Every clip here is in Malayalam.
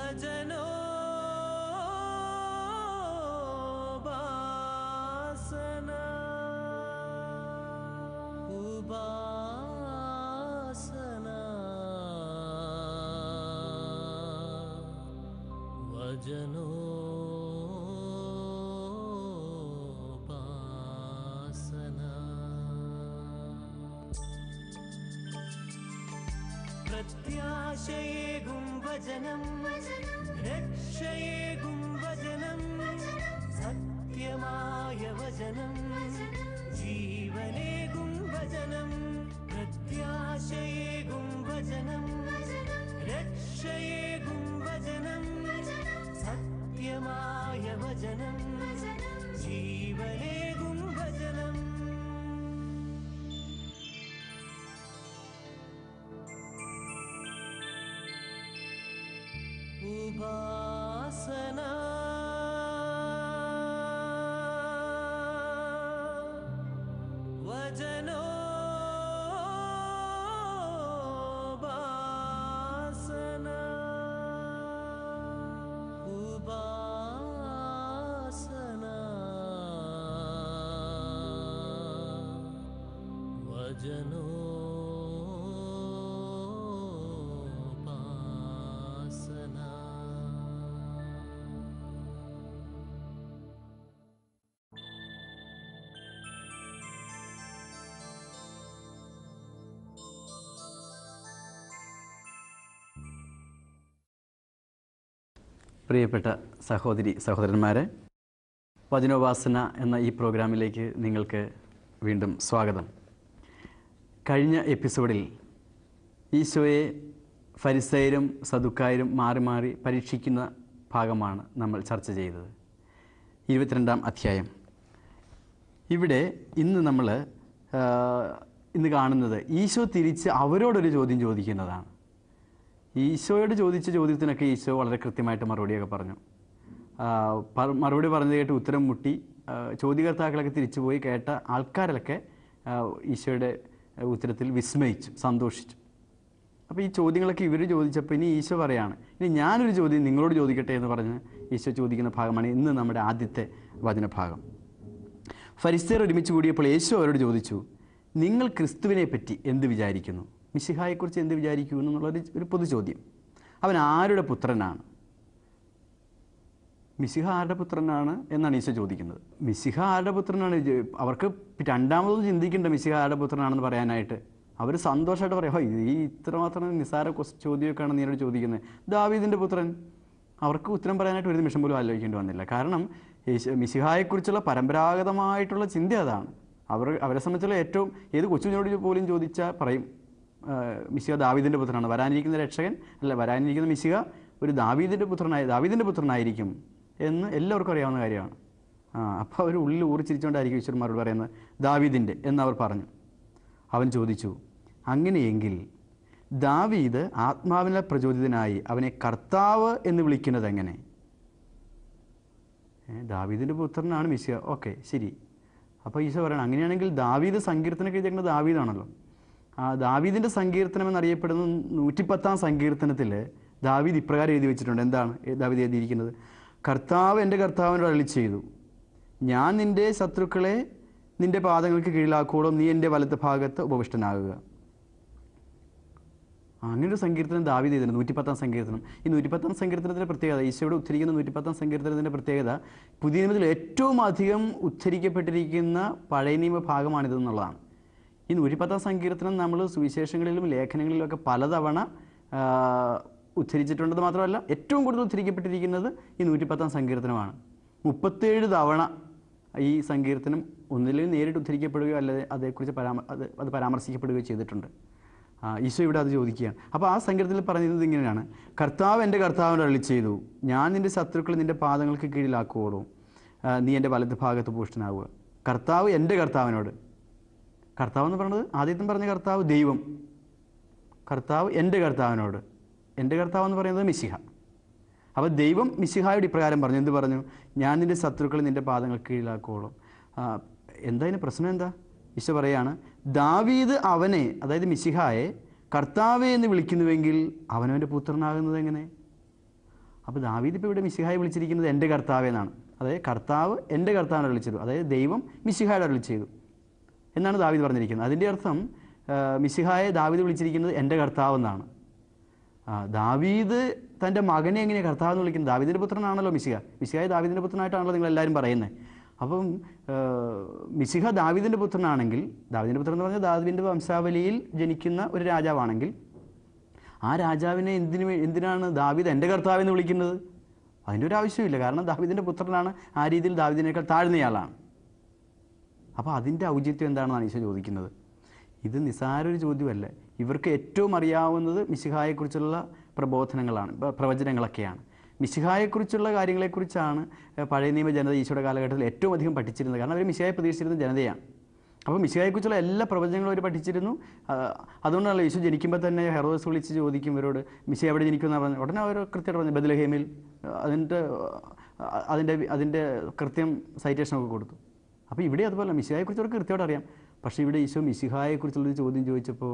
വചനോ ഉപാസന ഉപാസന വചനോ പ്രത്യാശയേകും വചനം രക്ഷയേകും വചനം സത്യമായ വചനം ജീവനേകും വചനം പ്രത്യാശയേകും വചനം രക്ഷയേകും വചനം സത്യമായ വചനം ജീവനേകും വചനം ഉപാസന വചനോ ഉപാസന ഉപാസന വചനോ പ്രിയപ്പെട്ട സഹോദരി സഹോദരന്മാരെ വചനോപാസന എന്ന ഈ പ്രോഗ്രാമിലേക്ക് നിങ്ങൾക്ക് വീണ്ടും സ്വാഗതം കഴിഞ്ഞ എപ്പിസോഡിൽ ഈശോയെ ഫരിസയരും സദുക്കായരും മാറി മാറി പരീക്ഷിക്കുന്ന ഭാഗമാണ് നമ്മൾ ചർച്ച ചെയ്തത് ഇരുപത്തിരണ്ടാം അധ്യായം ഇവിടെ ഇന്ന് നമ്മൾ ആ, ഇന്ന് കാണുന്നത് ഈശോ തിരിച്ച് അവരോടൊരു ചോദ്യം ചോദിക്കുന്നതാണ് ഈശോയോട് ചോദിച്ച ചോദ്യത്തിനൊക്കെ ഈശോ വളരെ കൃത്യമായിട്ട് മറുപടിയൊക്കെ പറഞ്ഞു ആ, പ- മറുപടി പറഞ്ഞത് കേട്ട് ഉത്തരം മുട്ടി ആ, ചോദ്യകർത്താക്കളൊക്കെ തിരിച്ചു പോയി കേട്ട ആൾക്കാരൊക്കെ ആ, ഈശോയുടെ ഉത്തരത്തിൽ വിസ്മയിച്ചു സന്തോഷിച്ചു അപ്പോൾ ഈ ചോദ്യങ്ങളൊക്കെ ഇവർ ചോദിച്ചപ്പോൾ ഇനി ഈശോ പറയാണ് ഇനി ഞാനൊരു ചോദ്യം നിങ്ങളോട് ചോദിക്കട്ടെ എന്ന് പറഞ്ഞ് ഈശോ ചോദിക്കുന്ന ഭാഗമാണ് ഇന്ന് നമ്മുടെ ആദ്യത്തെ വചനഭാഗം ഫരിസ്തർ ഒരുമിച്ച് കൂടിയപ്പോൾ യേശു അവരോട് ചോദിച്ചു നിങ്ങൾ ക്രിസ്തുവിനെ പറ്റി എന്ത് വിചാരിക്കുന്നു മിശിഹായെക്കുറിച്ച് എന്ത് വിചാരിക്കുന്നു എന്നുള്ളൊരു ഒരു പൊതു ചോദ്യം അവൻ ആരുടെ പുത്രനാണ് മിശിഹ ആരുടെ പുത്രനാണ് എന്നാണ് ഈശോ ചോദിക്കുന്നത് മിശിഹ ആരുടെ പുത്രനാണ് ഇത് അവർക്ക് രണ്ടാമതൊന്നും ചിന്തിക്കേണ്ട മിശിഹ ആരുടെ പുത്രനാണെന്ന് പറയാനായിട്ട് അവർ സന്തോഷമായിട്ട് പറയാം "ഹോ, ഇത് ഈ ഇത്രമാത്രം നിസ്സാര ക്വസ് ചോദ്യമൊക്കെയാണ് നീ എന്നോട് ചോദിക്കുന്നത് ദാവീദിൻ്റെ പുത്രൻ അവർക്ക് ഉത്തരം പറയാനായിട്ട് ഒരു നിമിഷം പോലും ആലോചിക്കേണ്ടി വന്നില്ല കാരണം യേശു മിശിഹായെക്കുറിച്ചുള്ള പരമ്പരാഗതമായിട്ടുള്ള ചിന്ത അതാണ് അവർ അവരെ സംബന്ധിച്ചുള്ള ഏറ്റവും ഏത് കൊച്ചുകുഞ്ഞിനോട് പോലും ചോദിച്ചാൽ പറയും ആ, മിശിഹ ദാവീദിൻ്റെ പുത്രനാണ് വരാനിരിക്കുന്ന രക്ഷകൻ അല്ല വരാനിരിക്കുന്ന മിശിഹ ഒരു ദാവീദിൻ്റെ പുത്രനായി ദാവീദിൻ്റെ പുത്രനായിരിക്കും എന്ന് എല്ലാവർക്കും അറിയാവുന്ന കാര്യമാണ് ആ അപ്പോൾ അവർ ഉള്ളിൽ ഊറിച്ചിരിച്ചുകൊണ്ടായിരിക്കും ഈശ്വരന്മാരോട് പറയുന്നത് ദാവീദിൻ്റെ എന്ന് അവർ പറഞ്ഞു അവൻ ചോദിച്ചു അങ്ങനെയെങ്കിൽ ദാവീദ് ആത്മാവിനാൽ പ്രചോദിതനായി അവനെ കർത്താവ് എന്ന് വിളിക്കുന്നത് എങ്ങനെ ഏ, ദാവീദിൻ്റെ പുത്രനാണ് മിശിഹ ഓക്കെ ശരി അപ്പോൾ ഈശോ പറയണം അങ്ങനെയാണെങ്കിൽ ദാവീദ് സങ്കീർത്തനം എഴുതിയിരിക്കുന്നത് ദാവീദാണല്ലോ ആ ദാവീദിൻ്റെ സങ്കീർത്തനം എന്നറിയപ്പെടുന്ന നൂറ്റിപ്പത്താം സങ്കീർത്തനത്തിൽ ദാവീദ് ഇപ്രകാരം എഴുതി വെച്ചിട്ടുണ്ട് എന്താണ് ഏ, ദാവീദ് എഴുതിയിരിക്കുന്നത് കർത്താവ് എൻ്റെ കർത്താവിനോട് അരളി ചെയ്തു ഞാൻ നിൻ്റെ ശത്രുക്കളെ നിൻ്റെ പാദങ്ങൾക്ക് കീഴിലാക്കോളും നീ എൻ്റെ വലത്ത് ഭാഗത്ത് ഉപവിഷ്ടനാകുക അങ്ങനെ ഒരു സങ്കീർത്തനം ദാവീദ് ചെയ്തിട്ടുണ്ട് നൂറ്റിപ്പത്താം സങ്കീർത്തനം ഈ നൂറ്റിപ്പത്താം സങ്കീർത്തനത്തിൻ്റെ പ്രത്യേകത ഈശോയോട് ഉദ്ധരിക്കുന്ന നൂറ്റിപ്പത്താം സങ്കീർത്തനത്തിൻ്റെ പ്രത്യേകത പുതിയ നിയമത്തിൽ ഏറ്റവും അധികം ഉദ്ധരിക്കപ്പെട്ടിരിക്കുന്ന പഴയ നിയമ ഭാഗമാണിതെന്നുള്ളതാണ് ഈ നൂറ്റിപ്പത്താം സങ്കീർത്തനം നമ്മൾ സുവിശേഷങ്ങളിലും ലേഖനങ്ങളിലും ഒക്കെ പലതവണ ആ, ഉദ്ധരിച്ചിട്ടുണ്ടെന്ന് മാത്രമല്ല ഏറ്റവും കൂടുതൽ ഉദ്ധരിക്കപ്പെട്ടിരിക്കുന്നത് ഈ നൂറ്റിപ്പത്താം സങ്കീർത്തനമാണ് മുപ്പത്തേഴ് തവണ ഈ സങ്കീർത്തനം ഒന്നില്ലെങ്കിൽ നേരിട്ട് ഉദ്ധരിക്കപ്പെടുകയോ അല്ലാതെ അതേക്കുറിച്ച് പരാമ അത് അത് പരാമർശിക്കപ്പെടുകയോ ചെയ്തിട്ടുണ്ട് ആ, ഈശോ ഇവിടെ അത് ചോദിക്കുകയാണ് അപ്പോൾ ആ സങ്കീർത്തനത്തിൽ പറഞ്ഞിരുന്നത് ഇങ്ങനെയാണ് കർത്താവ് എൻ്റെ കർത്താവിനോട് അരളി ചെയ്തു ഞാൻ നിൻ്റെ ശത്രുക്കൾ നിൻ്റെ പാദങ്ങൾക്ക് കീഴിലാക്കുവോളൂ ആ, നീ എൻ്റെ വലത് ഭാഗത്ത് പുഷ്ടനാവുക കർത്താവ് എൻ്റെ കർത്താവിനോട് കർത്താവ് എന്ന് പറയുന്നത് ആദ്യത്തും പറഞ്ഞ കർത്താവ് ദൈവം കർത്താവ് എൻ്റെ കർത്താവിനോട് എൻ്റെ കർത്താവ് എന്ന് പറയുന്നത് മിശിഹ അപ്പോൾ ദൈവം മിശിഹായോട് ഇപ്രകാരം പറഞ്ഞു എന്ത് പറഞ്ഞു ഞാൻ നിൻ്റെ ശത്രുക്കളെ നിൻ്റെ പാദങ്ങൾ കീഴിലാക്കുവോളും ആ, എന്താ ഇതിന് പ്രശ്നം എന്താ ഈശോ പറയാണ് ദാവീദ് അവനെ അതായത് മിശിഹായെ കർത്താവെ എന്ന് വിളിക്കുന്നുവെങ്കിൽ അവനവൻ്റെ പുത്രനാകുന്നത് എങ്ങനെ അപ്പോൾ ദാവീദ് ഇപ്പോൾ ഇവിടെ മിശിഹായെ വിളിച്ചിരിക്കുന്നത് എൻ്റെ കർത്താവ് എന്നാണ് അതായത് കർത്താവ് എൻ്റെ കർത്താവിനെ വിളിച്ചത് അതായത് ദൈവം മിശിഹായുടെ അരുളി ചെയ്തു എന്നാണ് ദാവീദ് പറഞ്ഞിരിക്കുന്നത് അതിൻ്റെ അർത്ഥം ആ, മിശിഹായെ ദാവീദ് വിളിച്ചിരിക്കുന്നത് എൻ്റെ കർത്താവ് എന്നാണ് ആ, ദാവീദ് തൻ്റെ മകനെ എങ്ങനെയാണ് കർത്താവ് എന്ന് വിളിക്കുന്നത് ദാവീദിൻ്റെ പുത്രനാണല്ലോ മിശിഹ മിശിഹായ ദാവീദിൻ്റെ പുത്രനായിട്ടാണല്ലോ നിങ്ങൾ എല്ലാവരും പറയുന്നത് അപ്പം ആ, മിശിഹ ദാവീദിൻ്റെ പുത്രനാണെങ്കിൽ ദാവീദിൻ്റെ പുത്രൻ എന്ന് പറഞ്ഞാൽ ദാവീദിൻ്റെ വംശാവലിയിൽ ജനിക്കുന്ന ഒരു രാജാവാണെങ്കിൽ ആ രാജാവിനെ എന്തിനു വേ- എന്തിനാണ് ദാവീദ് എൻ്റെ കർത്താവെന്ന് വിളിക്കുന്നത് അതിൻ്റെ ഒരു ആവശ്യമില്ല കാരണം ദാവീദിൻ്റെ പുത്രനാണ് ആ രീതിയിൽ ദാവീദിനേക്കാൾ താഴ്ന്നയാളാണ് അപ്പോൾ അതിൻ്റെ ഔചിത്യം എന്താണെന്നാണ് ഈശോ ചോദിക്കുന്നത് ഇത് നിസ്സാര ഒരു ചോദ്യമല്ല ഇവർക്ക് ഏറ്റവും അറിയാവുന്നത് മിശിഹായെക്കുറിച്ചുള്ള പ്രബോധനങ്ങളാണ് പ്ര- പ്രവചനങ്ങളൊക്കെയാണ് മിശിഹായെക്കുറിച്ചുള്ള കാര്യങ്ങളെക്കുറിച്ചാണ് ഏഹ്, പഴയ നിയമ ജനത ഈശോയുടെ കാലഘട്ടത്തിൽ ഏറ്റവും അധികം പഠിച്ചിരുന്നത് കാരണം അവർ മിശിഹായെ പ്രതീക്ഷിച്ചിരുന്ന ജനതയാണ് അപ്പോൾ മിശിഹായെക്കുറിച്ചുള്ള എല്ലാ പ്രവചനങ്ങളും അവർ പഠിച്ചിരുന്നു ആ, അതുകൊണ്ടാണല്ലോ യേശു ജനിക്കുമ്പോൾ തന്നെ ഹെറോസ് വിളിച്ച് ചോദിക്കും ഇവരോട് മിശി എവിടെ ജനിക്കുമെന്ന് പറഞ്ഞു ഉടനെ അവർ കൃത്യമായിട്ട് പറഞ്ഞു ബദലഹേമിൽ അതിൻ്റെ അതിൻ്റെ അതിൻ്റെ കൃത്യം സൈറ്റേഷനൊക്കെ കൊടുത്തു അപ്പോൾ ഇവിടെ അതുപോലെ മിശിഹായെക്കുറിച്ച് അവർക്ക് കൃത്യമായിട്ട് അറിയാം പക്ഷേ ഇവിടെ ഈശോ മിശിഹായെക്കുറിച്ചുള്ളൊരു ചോദ്യം ചോദിച്ചപ്പോൾ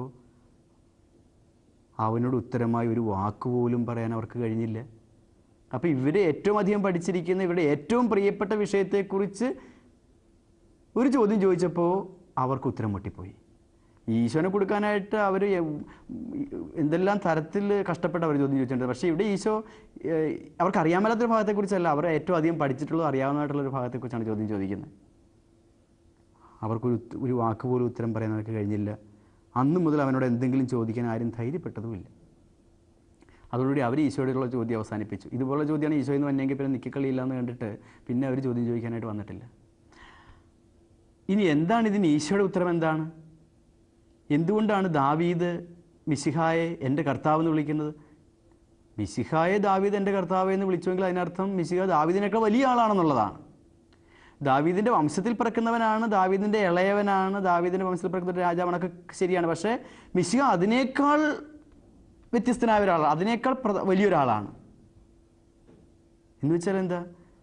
അവനോട് ഉത്തരമായി ഒരു വാക്ക് പോലും പറയാൻ അവർക്ക് കഴിഞ്ഞില്ല അപ്പോൾ ഇവർ ഏറ്റവും അധികം പഠിച്ചിരിക്കുന്ന ഇവരുടെ ഏറ്റവും പ്രിയപ്പെട്ട വിഷയത്തെക്കുറിച്ച് ഒരു ചോദ്യം ചോദിച്ചപ്പോൾ അവർക്ക് ഉത്തരം മുട്ടിപ്പോയി ഈശോനെ കൊടുക്കാനായിട്ട് അവർ എന്തെല്ലാം തരത്തിൽ കഷ്ടപ്പെട്ട് അവർ ചോദ്യം ചോദിച്ചിട്ടുണ്ട് പക്ഷേ ഇവിടെ ഈശോ ഏഹ്, അവർക്ക് അറിയാൻ മേലാത്തൊരു ഭാഗത്തെക്കുറിച്ചല്ല അവർ ഏറ്റവും അധികം പഠിച്ചിട്ടുള്ളത് അറിയാവുന്നതായിട്ടുള്ള ഒരു ഭാഗത്തെക്കുറിച്ചാണ് ചോദ്യം ചോദിക്കുന്നത് അവർക്കൊരു ഉത്ത- ഒരു വാക്ക് പോലും ഉത്തരം പറയാൻ അവർക്ക് കഴിഞ്ഞില്ല അന്ന് മുതൽ അവനോട് എന്തെങ്കിലും ചോദിക്കാൻ ആരും ധൈര്യപ്പെട്ടതുമില്ല അതോടുകൂടി അവർ ഈശോയോടുള്ള ചോദ്യം അവസാനിപ്പിച്ചു ഇതുപോലുള്ള ചോദ്യമാണ് ഈശോയിൽ നിന്ന് വന്നെങ്കിൽ പിന്നെ നിൽക്കളിയില്ല എന്ന് കണ്ടിട്ട് പിന്നെ അവർ ചോദ്യം ചോദിക്കാനായിട്ട് വന്നിട്ടില്ല ഇനി എന്താണ് ഇതിന് ഈശോയുടെ ഉത്തരം എന്താണ് എന്തുകൊണ്ടാണ് ദാവീദ് മിശിഹായെ എൻ്റെ കർത്താവ് എന്ന് വിളിക്കുന്നത് മിശിഹായെ ദാവീദ് എൻ്റെ കർത്താവ് എന്ന് വിളിച്ചുവെങ്കിൽ അതിനർത്ഥം മിശിഹ ദാവീദിനേക്കാൾ വലിയ ആളാണെന്നുള്ളതാണ് ദാവീദിൻ്റെ വംശത്തിൽ പിറക്കുന്നവനാണ് ദാവീദിൻ്റെ ഇളയവനാണ് ദാവീദിൻ്റെ വംശത്തിൽ പിറക്കുന്ന ഒരു രാജാവാണൊക്കെ ശരിയാണ് പക്ഷേ മിശിഹ അതിനേക്കാൾ വ്യത്യസ്തനായ ഒരാളാണ് അതിനേക്കാൾ പ്രധ വലിയൊരാളാണ് എന്ന് വെച്ചാൽ എന്താ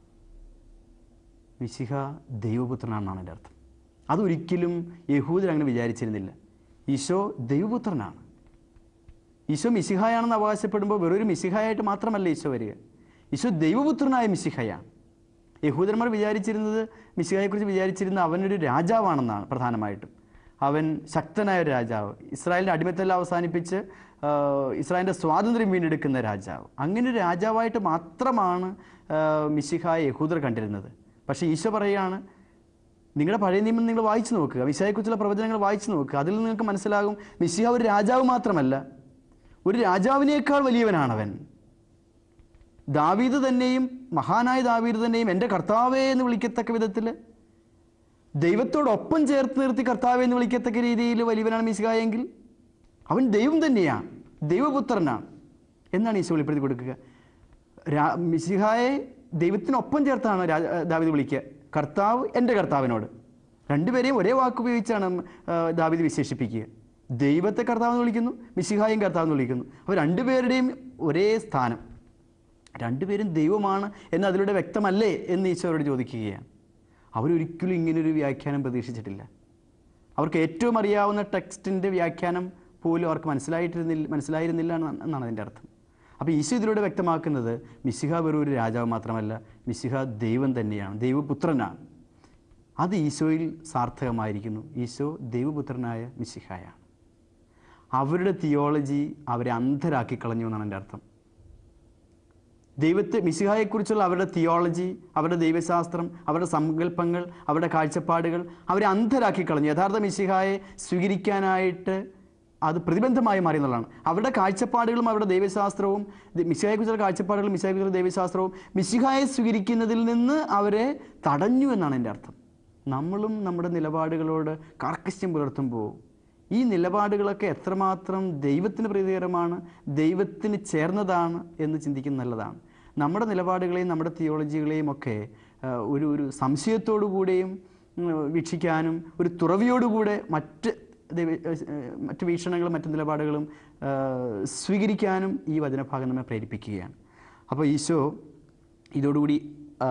മിശിഹ ദൈവപുത്രനാണെന്നാണ് എൻ്റെ അർത്ഥം അതൊരിക്കലും യഹൂദർ അങ്ങനെ വിചാരിച്ചിരുന്നില്ല ഈശോ ദൈവപുത്രനാണ് ഈശോ മിശിഹായാണെന്ന് അവകാശപ്പെടുമ്പോൾ വെറൊരു മിശിഹായായിട്ട് മാത്രമല്ല ഈശോ വരിക ഈശോ ദൈവപുത്രനായ മിശിഹയാണ് യഹൂദന്മാർ വിചാരിച്ചിരുന്നത് മിശിഹായെക്കുറിച്ച് വിചാരിച്ചിരുന്ന അവനൊരു രാജാവാണെന്നാണ് പ്രധാനമായിട്ടും അവൻ ശക്തനായ ഒരു രാജാവ് ഇസ്രായേലിൻ്റെ അടിമത്തെല്ലാം അവസാനിപ്പിച്ച് ആ, ഇസ്രായേലിൻ്റെ സ്വാതന്ത്ര്യം വീണ്ടെടുക്കുന്ന രാജാവ് അങ്ങനെ ഒരു രാജാവായിട്ട് മാത്രമാണ് ആ, മിശിഹായെ യഹൂദർ കണ്ടിരുന്നത് പക്ഷേ ഈശോ പറയുകയാണ് നിങ്ങളുടെ പഴയ നിയമം നിങ്ങൾ വായിച്ചു നോക്കുക മിശിഹായെക്കുറിച്ചുള്ള പ്രവചനങ്ങൾ വായിച്ചു നോക്കുക അതിൽ നിന്ന് നിങ്ങൾക്ക് മനസ്സിലാകും മിശിഹ ഒരു രാജാവ് മാത്രമല്ല ഒരു രാജാവിനേക്കാൾ വലിയവനാണവൻ ദാവീദ് തന്നെയും മഹാനായ ദാവീദ് തന്നെയും എൻ്റെ കർത്താവേ എന്ന് വിളിക്കത്തക്ക വിധത്തിൽ ദൈവത്തോടൊപ്പം ചേർത്ത് നിർത്തി കർത്താവേ എന്ന് വിളിക്കത്തക്ക രീതിയിൽ വലിയവനാണ് മിശിഹായെങ്കിൽ അവൻ ദൈവം തന്നെയാണ് ദൈവപുത്രനാണ് എന്നാണ് ഈശോ വെളിപ്പെടുത്തി കൊടുക്കുക രാ മിശിഹായെ ദൈവത്തിനൊപ്പം ചേർത്താണ് രാജ ദാവീദ് വിളിക്കുക കർത്താവ് എൻ്റെ കർത്താവിനോട് രണ്ടുപേരെയും ഒരേ വാക്ക് ഉപയോഗിച്ചാണ് ആ, ദാവീദ് വിശേഷിപ്പിക്കുക ദൈവത്തെ കർത്താവ് എന്ന് വിളിക്കുന്നു മിശിഹായും കർത്താവ് എന്ന് വിളിക്കുന്നു അപ്പോൾ രണ്ടുപേരുടെയും ഒരേ സ്ഥാനം രണ്ടുപേരും ദൈവമാണ് എന്ന് അതിലൂടെ വ്യക്തമല്ലേ എന്ന് ഈശോയോട് ചോദിക്കുകയാണ് അവരൊരിക്കലും ഇങ്ങനൊരു വ്യാഖ്യാനം പ്രതീക്ഷിച്ചിട്ടില്ല അവർക്ക് ഏറ്റവും അറിയാവുന്ന ടെക്സ്റ്റിൻ്റെ വ്യാഖ്യാനം പോലും അവർക്ക് മനസ്സിലായിട്ടിരുന്നില്ല മനസ്സിലായിരുന്നില്ല എന്നാണ് എന്നാണ് അതിൻ്റെ അർത്ഥം അപ്പോൾ ഈശോ ഇതിലൂടെ വ്യക്തമാക്കുന്നത് മിശിഹ വെറും ഒരു രാജാവ് മാത്രമല്ല മിശിഹ ദൈവം തന്നെയാണ് ദൈവപുത്രനാണ് അത് ഈശോയിൽ സാർത്ഥകമായിരിക്കുന്നു ഈശോ ദൈവപുത്രനായ മിശിഹായാണ് അവരുടെ തിയോളജി അവരെ അന്ധരാക്കി കളഞ്ഞു എന്നാണ് എൻ്റെ അർത്ഥം ദൈവത്തെ മിശിഹായെക്കുറിച്ചുള്ള അവരുടെ തിയോളജി അവരുടെ ദൈവശാസ്ത്രം അവരുടെ സങ്കല്പങ്ങൾ അവരുടെ കാഴ്ചപ്പാടുകൾ അവരെ അന്ധരാക്കി കളഞ്ഞു യഥാർത്ഥ മിശിഹായെ സ്വീകരിക്കാനായിട്ട് അത് പ്രതിബന്ധമായി മാറി എന്നുള്ളതാണ് അവരുടെ കാഴ്ചപ്പാടുകളും അവരുടെ ദൈവശാസ്ത്രവും ദി- മിശിഹായെക്കുറിച്ചുള്ള കാഴ്ചപ്പാടുകളും മിശിഹായെക്കുറിച്ചുള്ള ദൈവശാസ്ത്രവും മിശിഹായെ സ്വീകരിക്കുന്നതിൽ നിന്ന് അവരെ തടഞ്ഞു എന്നാണ് എൻ്റെ അർത്ഥം നമ്മളും നമ്മുടെ നിലപാടുകളോട് കാർക്കശ്യം പുലർത്തുമ്പോൾ ഈ നിലപാടുകളൊക്കെ എത്രമാത്രം ദൈവത്തിന് പ്രീതികരമാണ് ദൈവത്തിന് ചേർന്നതാണ് എന്ന് ചിന്തിക്കുന്നത് നല്ലതാണ് നമ്മുടെ നിലപാടുകളെയും നമ്മുടെ തിയോളജികളെയും ഒക്കെ ആ, ഒരു ഒരു സംശയത്തോടു കൂടെയും ഉം, വീക്ഷിക്കാനും ഒരു തുറവിയോടുകൂടെ മറ്റ് ദൈവ ഏഹ്, മറ്റ് വീക്ഷണങ്ങളും മറ്റ് നിലപാടുകളും ആ, സ്വീകരിക്കാനും ഈ വചനഭാഗം നമ്മെ പ്രേരിപ്പിക്കുകയാണ് അപ്പോൾ ഈശോ ഇതോടുകൂടി ആ,